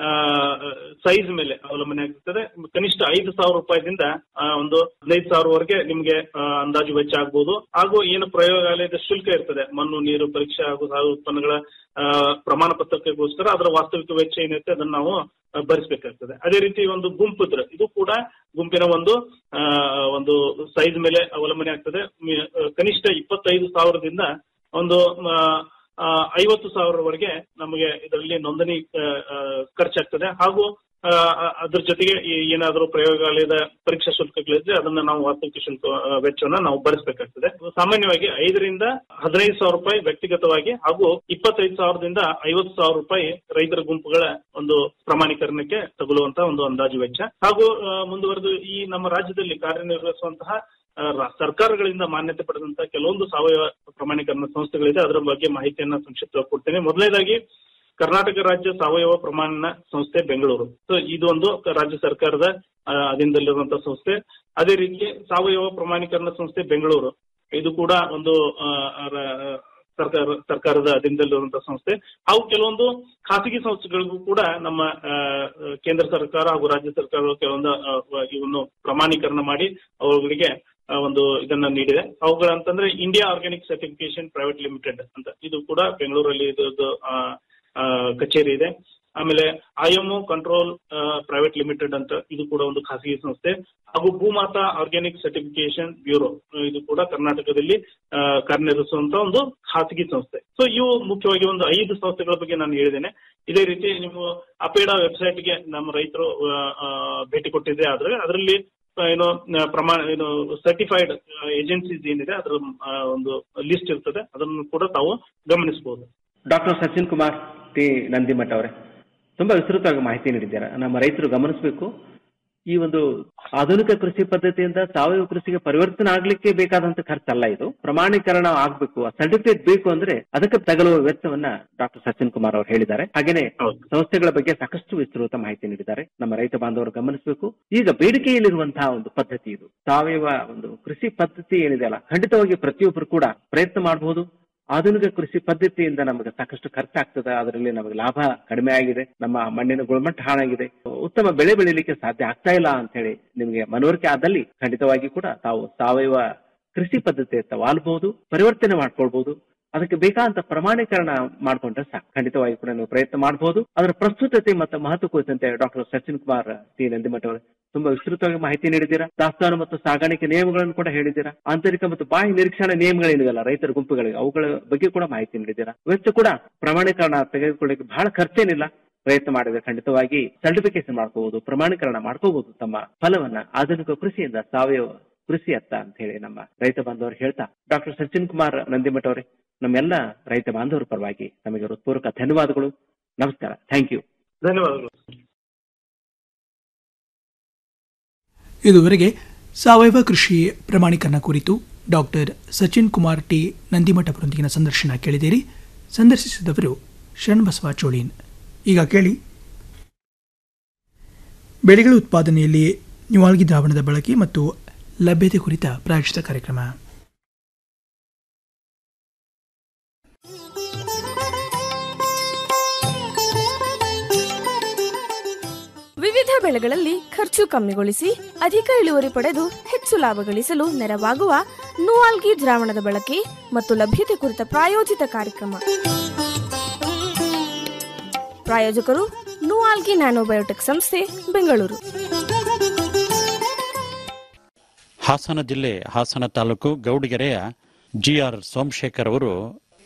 ಸೈಜ್ ಮೇಲೆ ಅವಲಂಬನೆ ಆಗಿರ್ತದೆ ಕನಿಷ್ಠ ಐದು ಸಾವಿರ ರೂಪಾಯಿದಿಂದ ಆ, ಒಂದು ಹದಿನೈದು ಸಾವಿರವರೆಗೆ ನಿಮ್ಗೆ ಆ, ಅಂದಾಜು ವೆಚ್ಚ ಆಗ್ಬೋದು ಹಾಗೂ ಏನು ಪ್ರಯೋಗಾಲಯದ ಶುಲ್ಕ ಇರ್ತದೆ ಮಣ್ಣು ನೀರು ಪರೀಕ್ಷೆ ಹಾಗೂ ಸಾವಯವ ಉತ್ಪನ್ನಗಳ ಆ, ಪ್ರಮಾಣ ಪತ್ರಕ್ಕೋಸ್ಕರ ಅದರ ವಾಸ್ತವಿಕ ವೆಚ್ಚ ಏನಿರುತ್ತೆ ಅದನ್ನ ನಾವು ಆ, ಭರಿಸಬೇಕಾಗ್ತದೆ ಅದೇ ರೀತಿ ಒಂದು ಗುಂಪು ಇದ್ರೆ ಇದು ಕೂಡ ಗುಂಪಿನ ಒಂದು ಆ, ಒಂದು ಸೈಜ್ ಮೇಲೆ ಅವಲಂಬನೆ ಆಗ್ತದೆ ಮಿ- ಆ, ಕನಿಷ್ಠ ಇಪ್ಪತ್ತೈದು ಸಾವಿರದಿಂದ ಒಂದು ಆ, ಆ, ಐವತ್ತು ಸಾವಿರವರೆಗೆ ನಮಗೆ ಇದರಲ್ಲಿ ನೋಂದಣಿ ಆ, ಆ, ಖರ್ಚಾಗ್ತದೆ ಹಾಗೂ ಆ, ಆ, ಅದ್ರ ಜೊತೆಗೆ ಈ ಏನಾದರೂ ಪ್ರಯೋಗಾಲಯದ ಪರೀಕ್ಷಾ ಶುಲ್ಕಗಳಿದ್ರೆ ಅದನ್ನ ನಾವು ವಾಸ್ತವಿಕ ಶುಲ್ಕ ಆ, ವೆಚ್ಚವನ್ನ ನಾವು ಭರಿಸಬೇಕಾಗ್ತದೆ ಸಾಮಾನ್ಯವಾಗಿ ಐದರಿಂದ ಹದಿನೈದು ಸಾವಿರ ರೂಪಾಯಿ ವ್ಯಕ್ತಿಗತವಾಗಿ ಹಾಗೂ ಇಪ್ಪತ್ತೈದು ಸಾವಿರದಿಂದ ಐವತ್ತು ಸಾವಿರ ರೂಪಾಯಿ ರೈತರ ಗುಂಪುಗಳ ಒಂದು ಪ್ರಮಾಣೀಕರಣಕ್ಕೆ ತಗುಲುವಂತ ಒಂದು ಅಂದಾಜು ವೆಚ್ಚ ಹಾಗೂ ಆ, ಮುಂದುವರೆದು ಈ ನಮ್ಮ ರಾಜ್ಯದಲ್ಲಿ ಕಾರ್ಯನಿರ್ವಹಿಸುವಂತಹ ಆ, ರಾ- ಸರ್ಕಾರಗಳಿಂದ ಮಾನ್ಯತೆ ಪಡೆದಂತಹ ಕೆಲವೊಂದು ಸಾವಯವ ಪ್ರಮಾಣೀಕರಣ ಸಂಸ್ಥೆಗಳಿದೆ ಅದರ ಬಗ್ಗೆ ಮಾಹಿತಿಯನ್ನ ಸಂಕ್ಷಿಪ್ತವಾಗಿ ಕೊಡ್ತೇನೆ ಮೊದಲನೇದಾಗಿ ಕರ್ನಾಟಕ ರಾಜ್ಯ ಸಾವಯವ ಪ್ರಮಾಣ ಸಂಸ್ಥೆ ಬೆಂಗಳೂರು ಸೊ ಇದು ಒಂದು ರಾಜ್ಯ ಸರ್ಕಾರದ ಆ, ಅಧೀನದಲ್ಲಿರುವಂತಹ ಸಂಸ್ಥೆ ಅದೇ ರೀತಿ ಸಾವಯವ ಪ್ರಮಾಣೀಕರಣ ಸಂಸ್ಥೆ ಬೆಂಗಳೂರು ಇದು ಕೂಡ ಒಂದು ಆ, ರ- ಸರ್ಕಾರ ಸರ್ಕಾರದ ಅಧೀನದಲ್ಲಿರುವಂತಹ ಸಂಸ್ಥೆ ಹಾಗೂ ಕೆಲವೊಂದು ಖಾಸಗಿ ಸಂಸ್ಥೆಗಳಿಗೂ ಕೂಡ ನಮ್ಮ ಆ, ಕೇಂದ್ರ ಸರ್ಕಾರ ಹಾಗೂ ರಾಜ್ಯ ಸರ್ಕಾರಗಳು ಕೆಲವೊಂದು ಆ, ಇವನ್ನು ಪ್ರಮಾಣೀಕರಣ ಮಾಡಿ ಅವುಗಳಿಗೆ ಆ, ಒಂದು ಇದನ್ನ ನೀಡಿದೆ ಅವುಗಳಂತಂದ್ರೆ India organic certification private limited ಅಂತ ಇದು ಕೂಡ ಬೆಂಗಳೂರಲ್ಲಿ ಇದು ಕಚೇರಿ ಇದೆ ಆಮೇಲೆ ಐಎಂಒ ಕಂಟ್ರೋಲ್ ಪ್ರೈವೇಟ್ ಲಿಮಿಟೆಡ್ ಅಂತ ಇದು ಕೂಡ ಒಂದು ಖಾಸಗಿ ಸಂಸ್ಥೆ ಹಾಗೂ ಭೂಮಾತಾ ಆರ್ಗ್ಯಾನಿಕ್ ಸರ್ಟಿಫಿಕೇಶನ್ ಬ್ಯೂರೋ ಇದು ಕೂಡ ಕರ್ನಾಟಕದಲ್ಲಿ ಆ, ಕಾರ್ಯನಿರ್ವಹಿಸುವಂತ ಒಂದು ಖಾಸಗಿ ಸಂಸ್ಥೆ ಸೊ ಇವು ಮುಖ್ಯವಾಗಿ ಒಂದು ಐದು ಸಂಸ್ಥೆಗಳ ಬಗ್ಗೆ ನಾನು ಹೇಳಿದ್ದೇನೆ ಇದೇ ರೀತಿ ನೀವು ಅಪೇಡಾ ವೆಬ್ಸೈಟ್ಗೆ ನಮ್ಮ ರೈತರು ಆ, ಆ, ಭೇಟಿ ಕೊಟ್ಟಿದ್ರೆ ಆದ್ರೆ ಅದರಲ್ಲಿ ಆ, ಏನು ಆ, ಪ್ರಮಾಣ ಏನು ಸರ್ಟಿಫೈಡ್ ಏಜೆನ್ಸೀಸ್ ಏನಿದೆ ಅದರ ಆ, ಒಂದು ಲಿಸ್ಟ್ ಇರ್ತದೆ ಅದನ್ನು ಕೂಡ ತಾವು ಗಮನಿಸಬಹುದು ಡಾಕ್ಟರ್ ಸಚಿನ್ ಕುಮಾರ್ ಟಿ ನಂದಿಮಠ ಅವರೇ ತುಂಬಾ ವಿಸ್ತೃತವಾಗಿ ಮಾಹಿತಿ ನೀಡಿದ್ದಾರೆ ನಮ್ಮ ರೈತರು ಗಮನಿಸಬೇಕು ಈ ಒಂದು ಆಧುನಿಕ ಕೃಷಿ ಪದ್ಧತಿಯಿಂದ ಸಾವಯವ ಕೃಷಿಗೆ ಪರಿವರ್ತನೆ ಆಗ್ಲಿಕ್ಕೆ ಬೇಕಾದಂತ ಖರ್ಚಲ್ಲ ಇದು ಪ್ರಮಾಣೀಕರಣ ಆಗ್ಬೇಕು ಸರ್ಟಿಫಿಕೇಟ್ ಬೇಕು ಅಂದ್ರೆ ಅದಕ್ಕೆ ತಗಲುವ ವೆಚ್ಚವನ್ನ ಡಾಕ್ಟರ್ ಸಚಿನ್ ಕುಮಾರ್ ಅವರು ಹೇಳಿದ್ದಾರೆ ಹಾಗೇನೆ ಸಂಸ್ಥೆಗಳ ಬಗ್ಗೆ ಸಾಕಷ್ಟು ವಿಸ್ತೃತ ಮಾಹಿತಿ ನೀಡಿದ್ದಾರೆ ನಮ್ಮ ರೈತ ಬಾಂಧವರು ಗಮನಿಸಬೇಕು ಈಗ ಬೇಡಿಕೆಯಲ್ಲಿರುವಂತಹ ಒಂದು ಪದ್ಧತಿ ಇದು ಸಾವಯವ ಒಂದು ಕೃಷಿ ಪದ್ಧತಿ ಏನಿದೆ ಅಲ್ಲ ಖಂಡಿತವಾಗಿ ಪ್ರತಿಯೊಬ್ಬರು ಕೂಡ ಪ್ರಯತ್ನ ಮಾಡಬಹುದು ಆಧುನಿಕ ಕೃಷಿ ಪದ್ಧತಿಯಿಂದ ನಮಗೆ ಸಾಕಷ್ಟು ಖರ್ಚಾಗ್ತದೆ ಅದರಲ್ಲಿ ನಮಗೆ ಲಾಭ ಕಡಿಮೆ ಆಗಿದೆ ನಮ್ಮ ಮಣ್ಣಿನ ಗುಣಮಟ್ಟ ಹಾಳಾಗಿದೆ ಉತ್ತಮ ಬೆಳೆ ಬೆಳಿಲಿಕ್ಕೆ ಸಾಧ್ಯ ಆಗ್ತಾ ಇಲ್ಲ ಅಂತ ಹೇಳಿ ನಿಮಗೆ ಮನವರಿಕೆ ಆದಲ್ಲಿ ಖಂಡಿತವಾಗಿ ಕೂಡ ತಾವು ಸಾವಯವ ಕೃಷಿ ಪದ್ಧತಿಯತ್ತ ವಾಲ್ಬಹುದು ಪರಿವರ್ತನೆ ಮಾಡ್ಕೊಳ್ಬಹುದು ಅದಕ್ಕೆ ಬೇಕಾದಂತ ಪ್ರಮಾಣೀಕರಣ ಮಾಡ್ಕೊಂಡ್ರೆ ಸಾಕು ಖಂಡಿತವಾಗಿ ಕೂಡ ನೀವು ಪ್ರಯತ್ನ ಮಾಡಬಹುದು ಅದರ ಪ್ರಸ್ತುತತೆ ಮತ್ತು ಮಹತ್ವ ಕುರಿತಂತೆ ಡಾಕ್ಟರ್ ಸಚಿನ್ ಕುಮಾರ್ ಟಿ ನಂದಿಮಠ ಅವರು ತುಂಬಾ ವಿಸ್ತೃತವಾಗಿ ಮಾಹಿತಿ ನೀಡಿದ್ದೀರಾ ದಾಸ್ತಾನು ಮತ್ತು ಸಾಗಾಣಿಕೆ ನಿಯಮಗಳನ್ನು ಕೂಡ ಹೇಳಿದ್ದೀರಾ ಆಂತರಿಕ ಮತ್ತು ಬಾಹ್ಯ ನಿರೀಕ್ಷಣಾ ನಿಯಮಗಳೇನಿದೆಯಲ್ಲ ರೈತರ ಗುಂಪುಗಳಿಗೆ ಅವುಗಳ ಬಗ್ಗೆ ಕೂಡ ಮಾಹಿತಿ ನೀಡಿದ್ದೀರಾ ವೆಚ್ಚ ಕೂಡ ಪ್ರಮಾಣೀಕರಣ ತೆಗೆದುಕೊಳ್ಳಿಕ್ಕೆ ಬಹಳ ಖರ್ಚೇನಿಲ್ಲ ಪ್ರಯತ್ನ ಮಾಡಿದ್ರೆ ಖಂಡಿತವಾಗಿ ಸರ್ಟಿಫಿಕೇಶನ್ ಮಾಡ್ಕೋಬಹುದು ಪ್ರಮಾಣೀಕರಣ ಮಾಡ್ಕೋಬಹುದು ತಮ್ಮ ಫಲವನ್ನ ಆಧುನಿಕ ಕೃಷಿಯಿಂದ ಸಾವಯವ ಕೃಷಿ ಅತ್ತ ಅಂತ ಹೇಳಿ ನಮ್ಮ ರೈತ ಬಾಂಧವರು ಹೇಳ್ತಾ ಡಾಕ್ಟರ್ ಸಚಿನ್ ಕುಮಾರ್ ನಂದಿಮಠ ಅವರೇ ನಮ್ಮೆಲ್ಲ ರೈತ ಬಾಂಧವರ ಪರವಾಗಿ ನಮಗೆ ಹೃತ್ಪೂರ್ವಕ ಧನ್ಯವಾದಗಳು ನಮಸ್ಕಾರ ಥ್ಯಾಂಕ್ ಯು ಧನ್ಯವಾದಗಳು ಇದುವರೆಗೆ ಸಾವಯವ ಕೃಷಿ ಪ್ರಮಾಣೀಕರಣ ಕುರಿತು ಡಾಕ್ಟರ್ ಸಚಿನ್ ಕುಮಾರ್ ಟಿ ನಂದಿಮಠ ಅವರೊಂದಿಗಿನ ಸಂದರ್ಶನ ಕೇಳಿದಿರಿ ಸಂದರ್ಶಿಸಿದವರು ಶರಣಬಸವ ಚೋಳೀನ್ ಈಗ ಕೇಳಿ ಬೆಳೆಗಳ ಉತ್ಪಾದನೆಯಲ್ಲಿ ನ್ಯೂವಾಲ್ಗಿ ದ್ರಾವಣದ ಬಳಕೆ ಮತ್ತು ಲಭ್ಯತೆ ಕುರಿತ ಪ್ರಾಯೋಜಿತ ಕಾರ್ಯಕ್ರಮ ವಿವಿಧ ಬೆಳೆಗಳಲ್ಲಿ ಖರ್ಚು ಕಮ್ಮಿಗೊಳಿಸಿ ಅಧಿಕ ಇಳುವರಿ ಪಡೆದು ಹೆಚ್ಚು ಲಾಭ ಗಳಿಸಲು ನೆರವಾಗುವ ನೂವಾಲ್ಗಿ ದ್ರಾವಣದ ಬಳಕೆ ಮತ್ತು ಲಭ್ಯತೆ ಕುರಿತ ಪ್ರಾಯೋಜಿತ ಕಾರ್ಯಕ್ರಮ ಪ್ರಾಯೋಜಕರು ನೂವಾಲ್ಗಿ ನ್ಯಾನೋಬಯೋಟೆಕ್ ಸಂಸ್ಥೆ ಬೆಂಗಳೂರು ಹಾಸನ ಜಿಲ್ಲೆ ಹಾಸನ ತಾಲೂಕು ಗೌಡಿಗೆರೆಯ ಜಿ ಆರ್ ಸೋಮಶೇಖರ್ ಅವರು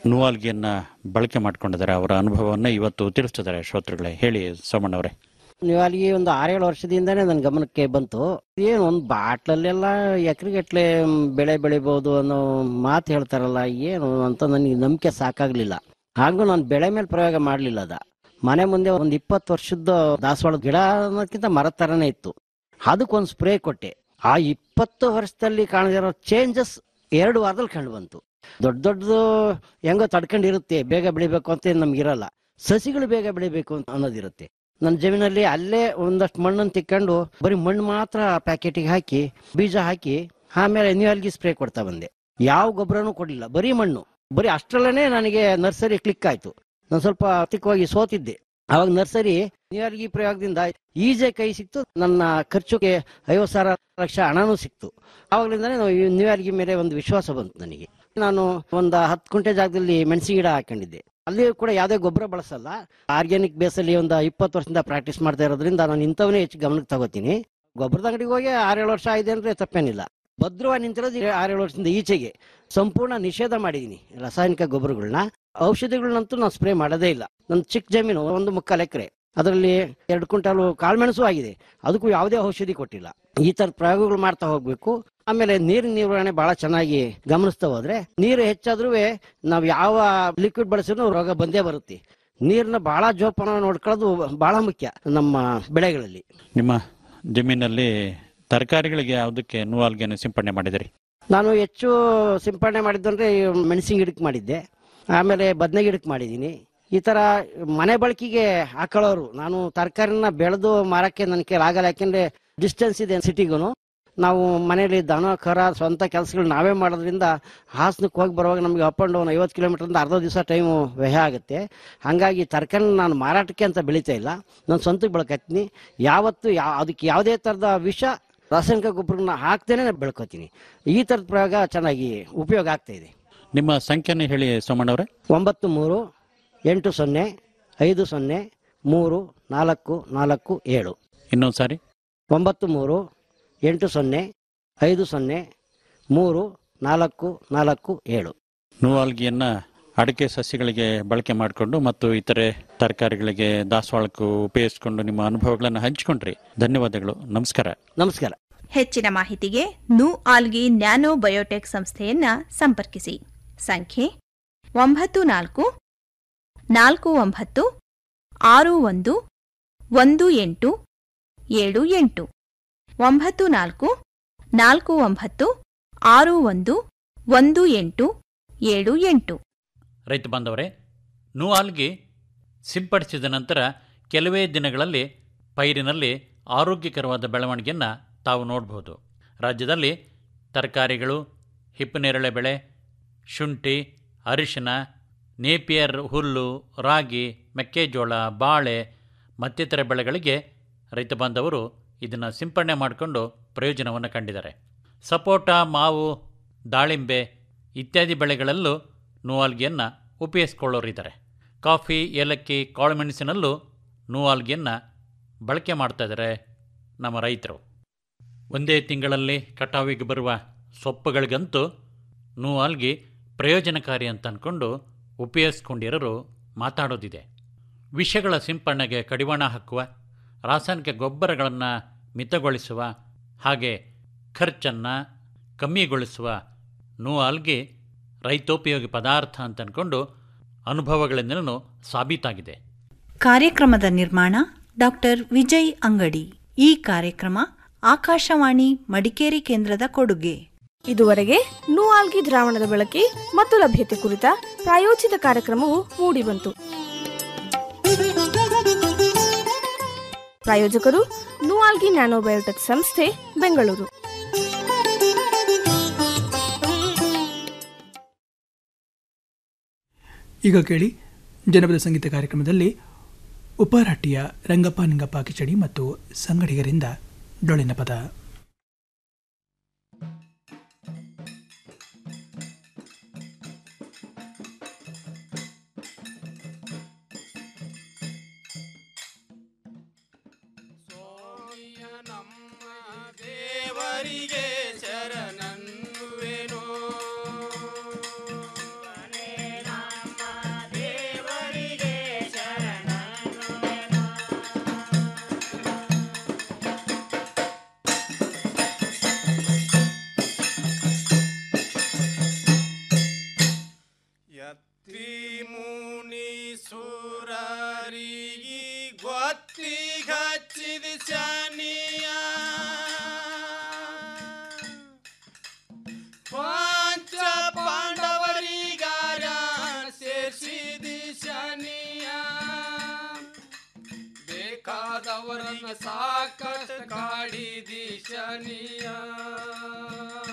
ನುವಾಲ್ಗಿಯನ್ನ ಬಳಕೆ ಮಾಡ್ಕೊಂಡಿದ್ದಾರೆ ಅವರ ಅನುಭವವನ್ನ ಇವತ್ತು ತಿಳಿಸ್ತಿದ್ದಾರೆ ಶ್ರೋತೃಗಳೇ ಹೇಳಿ ಸೋಮಣ್ಣವರೇ ನೀವು ಅಲ್ಲಿಗೆ ಒಂದು ಆರೇಳು ವರ್ಷದಿಂದನೇ ನನ್ನ ಗಮನಕ್ಕೆ ಬಂತು ಏನು ಒಂದು ಬಾಟ್ಲಲ್ಲೆಲ್ಲ ಎಕರೆಗಟ್ಲೆ ಬೆಳೆ ಬೆಳಿಬಹುದು ಅನ್ನೋ ಮಾತು ಹೇಳ್ತಾರಲ್ಲ ಏನು ಅಂತ ನನಗೆ ನಂಬಿಕೆ ಸಾಕಾಗ್ಲಿಲ್ಲ ಹಾಗೂ ನಾನು ಬೆಳೆ ಮೇಲೆ ಪ್ರಯೋಗ ಮಾಡಲಿಲ್ಲ ಅದ ಮನೆ ಮುಂದೆ ಒಂದು ಇಪ್ಪತ್ತು ವರ್ಷದ ದಾಸವಾಳ ಗಿಡ ಅನ್ನೋದಕ್ಕಿಂತ ಮರದ ಥರನೇ ಇತ್ತು ಅದಕ್ಕೊಂದು ಸ್ಪ್ರೇ ಕೊಟ್ಟೆ ಆ ಇಪ್ಪತ್ತು ವರ್ಷದಲ್ಲಿ ಕಾಣದಿರೋ ಚೇಂಜಸ್ ಎರಡು ವಾರದಲ್ಲಿ ಕಂಡು ಬಂತು ದೊಡ್ಡ ದೊಡ್ಡದು ಹೆಂಗೋ ತಡ್ಕೊಂಡಿರುತ್ತೆ ಬೇಗ ಬೆಳಿಬೇಕು ಅಂತ ನಮ್ಗಿರಲ್ಲ ಸಸಿಗಳು ಬೇಗ ಬೆಳಿಬೇಕು ಅಂತ ಅನ್ನೋದಿರುತ್ತೆ ನನ್ನ ಜಮೀನಲ್ಲಿ ಅಲ್ಲೇ ಒಂದಷ್ಟು ಮಣ್ಣನ್ನು ತಿಕ್ಕೊಂಡು ಬರೀ ಮಣ್ಣು ಮಾತ್ರ ಪ್ಯಾಕೆಟಿಗೆ ಹಾಕಿ ಬೀಜ ಹಾಕಿ ಆಮೇಲೆ ನ್ಯೂಯಲ್ಗಿ ಸ್ಪ್ರೇ ಕೊಡ್ತಾ ಬಂದೆ ಯಾವ ಗೊಬ್ಬರನೂ ಕೊಡಲಿಲ್ಲ ಬರೀ ಮಣ್ಣು ಬರೀ ಅಷ್ಟರಲ್ಲೇ ನನಗೆ ನರ್ಸರಿ ಕ್ಲಿಕ್ ಆಯ್ತು ನಾನು ಸ್ವಲ್ಪ ತಿಕ್ಕವಾಗಿ ಸೋತಿದ್ದೆ ಅವಾಗ ನರ್ಸರಿ ನ್ಯೂಯಲ್ಗಿ ಪ್ರಯೋಗದಿಂದ ಈಜೆ ಕೈ ಸಿಕ್ತು ನನ್ನ ಖರ್ಚುಗೆ ಐವತ್ತು ಸಾವಿರ ಲಕ್ಷ ಹಣನೂ ಸಿಕ್ತು ಆವಾಗಲಿಂದನೇ ನ್ಯೂಯಲ್ಗಿ ಮೇಲೆ ಒಂದು ವಿಶ್ವಾಸ ಬಂತು ನನಗೆ ನಾನು ಒಂದು ಹತ್ತು ಕುಂಟೆ ಜಾಗದಲ್ಲಿ ಮೆಣಸಿ ಗಿಡ ಹಾಕೊಂಡಿದ್ದೆ ಅಲ್ಲಿ ಕೂಡ ಯಾವುದೇ ಗೊಬ್ಬರ ಬಳಸಲ್ಲ ಆರ್ಗ್ಯಾನಿಕ್ ಬೇಸಲ್ಲಿ ಒಂದು ಇಪ್ಪತ್ತು ವರ್ಷದಿಂದ ಪ್ರಾಕ್ಟೀಸ್ ಮಾಡ್ತಾ ಇರೋದ್ರಿಂದ ನಾನು ಇಂಥವನ್ನೇ ಹೆಚ್ಚು ಗಮನಕ್ಕೆ ತಗೋತೀನಿ ಗೊಬ್ಬರದ ಅಂಗಡಿಗೆ ಹೋಗಿ ಆರೇಳು ವರ್ಷ ಆಗಿದೆ ಅಂದ್ರೆ ತಪ್ಪೇನಿಲ್ಲ ಭದ್ರವಾಗಿ ನಿಂತಿರೋದು ಈ ಆರೇಳು ವರ್ಷದಿಂದ ಈಚೆಗೆ ಸಂಪೂರ್ಣ ನಿಷೇಧ ಮಾಡಿದ್ದೀನಿ ರಾಸಾಯನಿಕ ಗೊಬ್ಬರಗಳನ್ನ ಔಷಧಿಗಳನ್ನಂತೂ ನಾನು ಸ್ಪ್ರೇ ಮಾಡೋದೇ ಇಲ್ಲ ನನ್ನ ಚಿಕ್ಕ ಜಮೀನು ಒಂದು ಮುಕ್ಕಾಲು ಎಕರೆ ಅದರಲ್ಲಿ ಎರಡು ಕ್ವಿಂಟಾಲು ಕಾಳುಮೆಣಸು ಆಗಿದೆ ಅದಕ್ಕೂ ಯಾವುದೇ ಔಷಧಿ ಕೊಟ್ಟಿಲ್ಲ ಈ ತರದ ಪ್ರಯೋಗಗಳು ಮಾಡ್ತಾ ಹೋಗ್ಬೇಕು ಆಮೇಲೆ ನೀರಿನ ನಿರ್ವಹಣೆ ಬಹಳ ಚೆನ್ನಾಗಿ ಗಮನಿಸ್ತಾ ಹೋದ್ರೆ ನೀರು ಹೆಚ್ಚಾದ್ರೂ ನಾವು ಯಾವ ಲಿಕ್ವಿಡ್ ಬಳಸಿದ್ರು ರೋಗ ಬಂದೇ ಬರುತ್ತೆ ನೀರನ್ನ ಬಹಳ ಜೋಪಾನ ನೋಡ್ಕೊಳ್ಳೋದು ಬಹಳ ಮುಖ್ಯ ನಮ್ಮ ಬೆಳೆಗಳಲ್ಲಿ ನಿಮ್ಮ ಜಮೀನಲ್ಲಿ ತರಕಾರಿಗಳಿಗೆ ಯಾವುದಕ್ಕೆ ನುವಾಲ್ಗಿಯನ್ನು ಸಿಂಪಡಣೆ ಮಾಡಿದಿರಿ ನಾನು ಹೆಚ್ಚು ಸಿಂಪಡಣೆ ಮಾಡಿದ್ದು ಅಂದ್ರೆ ಮೆಣಸಿನ ಗಿಡಕ್ಕೆ ಮಾಡಿದ್ದೆ ಆಮೇಲೆ ಬದನೆ ಗಿಡಕ್ಕೆ ಮಾಡಿದ್ದೀನಿ ಈ ತರ ಮನೆ ಬಳಕೆಗೆ ಹಾಕೊಳ್ಳೋರು ನಾನು ತರಕಾರಿನ ಬೆಳೆದು ಮಾರಕ್ಕೆ ನನ್ನ ಕೈಲಿ ಆಗಲ್ಲ ಯಾಕೆಂದ್ರೆ ಡಿಸ್ಟೆನ್ಸ್ ಇದೆ ಸಿಟಿಗೂ ನಾವು ಮನೇಲಿ ದನ ಕರ ಸ್ವಂತ ಕೆಲಸಗಳು ನಾವೇ ಮಾಡೋದ್ರಿಂದ ಹಾಸನಕ್ಕೆ ಹೋಗಿ ಬರುವಾಗ ನಮಗೆ ಅಪ್ ಅಂಡ್ ಡೌನ್ ಐವತ್ತು ಕಿಲೋಮೀಟರ್ಯಿಂದ ಅರ್ಧ ದಿವಸ ಟೈಮು ವ್ಯಯ ಆಗುತ್ತೆ ಹಾಗಾಗಿ ತರಕಾರಿ ನಾನು ಮಾರಾಟಕ್ಕೆ ಅಂತ ಬೆಳೀತಾ ಇಲ್ಲ ನಾನು ಸ್ವಂತಕ್ಕೆ ಬೆಳ್ಕತ್ತೀನಿ ಯಾವತ್ತು ಯಾ ಅದಕ್ಕೆ ಯಾವುದೇ ಥರದ ವಿಷ ರಾಸಾಯನಿಕ ಗೊಬ್ಬರನ ಹಾಕ್ದೇನೆ ಬೆಳ್ಕೊತೀನಿ ಈ ಥರದ ಪ್ರಯೋಗ ಚೆನ್ನಾಗಿ ಉಪಯೋಗ ಆಗ್ತಾ ಇದೆ ನಿಮ್ಮ ಸಂಖ್ಯೆನ ಹೇಳಿ ಸೋಮಣ್ಣವರೇ ಒಂಬತ್ತು ಮೂರು ಎಂಟು ಸೊನ್ನೆ ಐದು ಸೊನ್ನೆ ಮೂರು ನಾಲ್ಕು ನಾಲ್ಕು ಏಳು ಇನ್ನೊಂದು ಸಾರಿ ಒಂಬತ್ತು ಮೂರು ಎಂಟು ಸೊನ್ನೆ ಐದು ಸೊನ್ನೆ ಮೂರು ನಾಲ್ಕು ನಾಲ್ಕು ಏಳು ನುವಾಲ್ಗಿಯನ್ನ ಅಡಿಕೆ ಸಸ್ಯಗಳಿಗೆ ಬಳಕೆ ಮಾಡಿಕೊಂಡು ಮತ್ತು ಇತರೆ ತರಕಾರಿಗಳಿಗೆ ದಾಸವಾಳಕ್ಕೂ ಉಪಯೋಗಿಸಿಕೊಂಡು ನಿಮ್ಮ ಅನುಭವಗಳನ್ನು ಹಂಚಿಕೊಂಡ್ರಿ ಧನ್ಯವಾದಗಳು ನಮಸ್ಕಾರ ನಮಸ್ಕಾರ ಹೆಚ್ಚಿನ ಮಾಹಿತಿಗೆ ನು ಆಲ್ಗಿ ನ್ಯಾನೋ ಬಯೋಟೆಕ್ ಸಂಸ್ಥೆಯನ್ನ ಸಂಪರ್ಕಿಸಿ ಸಂಖ್ಯೆ ಒಂಬತ್ತು ನಾಲ್ಕು ನಾಲ್ಕು ಒಂಬತ್ತು ಆರು ಒಂದು ಒಂದು ಎಂಟು ಏಳು ಎಂಟು ಒಂಬತ್ತು ನಾಲ್ಕು ನಾಲ್ಕು ಒಂಬತ್ತು ಆರು ಒಂದು ಒಂದು ಎಂಟು ಏಳು ಎಂಟು ರೈತ ಬಾಂಧವರೇ ನುವಾಲ್ಗಿ ಸಿಂಪಡಿಸಿದ ನಂತರ ಕೆಲವೇ ದಿನಗಳಲ್ಲಿ ಪೈರಿನಲ್ಲಿ ಆರೋಗ್ಯಕರವಾದ ಬೆಳವಣಿಗೆಯನ್ನು ತಾವು ನೋಡಬಹುದು ರಾಜ್ಯದಲ್ಲಿ ತರಕಾರಿಗಳು ಹಿಪ್ಪನೇರಳೆ ಬೆಳೆ ಶುಂಠಿ ಅರಿಶಿನ ನೇಪಿಯರ್ ಹುಲ್ಲು ರಾಗಿ ಮೆಕ್ಕೆಜೋಳ ಬಾಳೆ ಮತ್ತಿತರ ಬೆಳೆಗಳಿಗೆ ರೈತ ಬಾಂಧವರು ಇದನ್ನು ಸಿಂಪಡಣೆ ಮಾಡಿಕೊಂಡು ಪ್ರಯೋಜನವನ್ನು ಕಂಡಿದ್ದಾರೆ ಸಪೋಟ ಮಾವು ದಾಳಿಂಬೆ ಇತ್ಯಾದಿ ಬೆಳೆಗಳಲ್ಲೂ ನೂವಾಲ್ಗಿಯನ್ನು ಉಪಯೋಗಿಸ್ಕೊಳ್ಳೋರಿದ್ದಾರೆ ಕಾಫಿ ಏಲಕ್ಕಿ ಕಾಳುಮೆಣಸಿನಲ್ಲೂ ನೂವಾಲ್ಗಿಯನ್ನು ಬಳಕೆ ಮಾಡ್ತಾ ಇದ್ದಾರೆ ನಮ್ಮ ರೈತರು ಒಂದೇ ತಿಂಗಳಲ್ಲಿ ಕಟಾವಿಗೆ ಬರುವ ಸೊಪ್ಪುಗಳಿಗಂತೂ ನೂವಾಲ್ಗಿ ಪ್ರಯೋಜನಕಾರಿ ಅಂತ ಅಂದ್ಕೊಂಡು ಉಪಯೋಗಿಸ್ಕೊಂಡಿರೋರು ಮಾತಾಡೋದಿದೆ ವಿಷಗಳ ಸಿಂಪಡಣೆಗೆ ಕಡಿವಾಣ ಹಾಕುವ ರಾಸಾಯನಿಕ ಗೊಬ್ಬರಗಳನ್ನು ಮಿತಗೊಳಿಸುವ ಹಾಗೆ ಖರ್ಚನ್ನು ಕಮ್ಮಿಗೊಳಿಸುವ ನೂವಾಲ್ಗಿ ರೈತೋಪಯೋಗಿ ಪದಾರ್ಥ ಅಂತ ಅಂದ್ಕೊಂಡು ಅನುಭವಗಳಿಂದಲೂ ಸಾಬೀತಾಗಿದೆ ಕಾರ್ಯಕ್ರಮದ ನಿರ್ಮಾಣ ಡಾಕ್ಟರ್ ವಿಜಯ್ ಅಂಗಡಿ ಈ ಕಾರ್ಯಕ್ರಮ ಆಕಾಶವಾಣಿ ಮಡಿಕೇರಿ ಕೇಂದ್ರದ ಕೊಡುಗೆ ಇದುವರೆಗೆ ನೂಆಲ್ಗಿ ದ್ರಾವಣದ ಬಳಕೆ ಮತ್ತು ಲಭ್ಯತೆ ಕುರಿತ ಪ್ರಾಯೋಜಿತ ಕಾರ್ಯಕ್ರಮವು ಮೂಡಿಬಂತು ಪ್ರಾಯೋಜಕರು ನೂಆಲ್ಗಿ ನ್ಯಾನೋಬಯೋಟೆಕ್ ಸಂಸ್ಥೆ ಬೆಂಗಳೂರು ಈಗ ಕೇಳಿ ಜನಪದ ಸಂಗೀತ ಕಾರ್ಯಕ್ರಮದಲ್ಲಿ ಉಪಾರಾಟಿಯ ರಂಗಪ್ಪ ನಿಂಗಪ್ಪ ಕಿಚಡಿ ಮತ್ತು ಸಂಗಡಿಗರಿಂದ ಡೊಳ್ಳಿನ ಪದ ದೇವರಿಗೆ ಶರಣನ್ನುವೆನು कष्ट काढी दिशनिया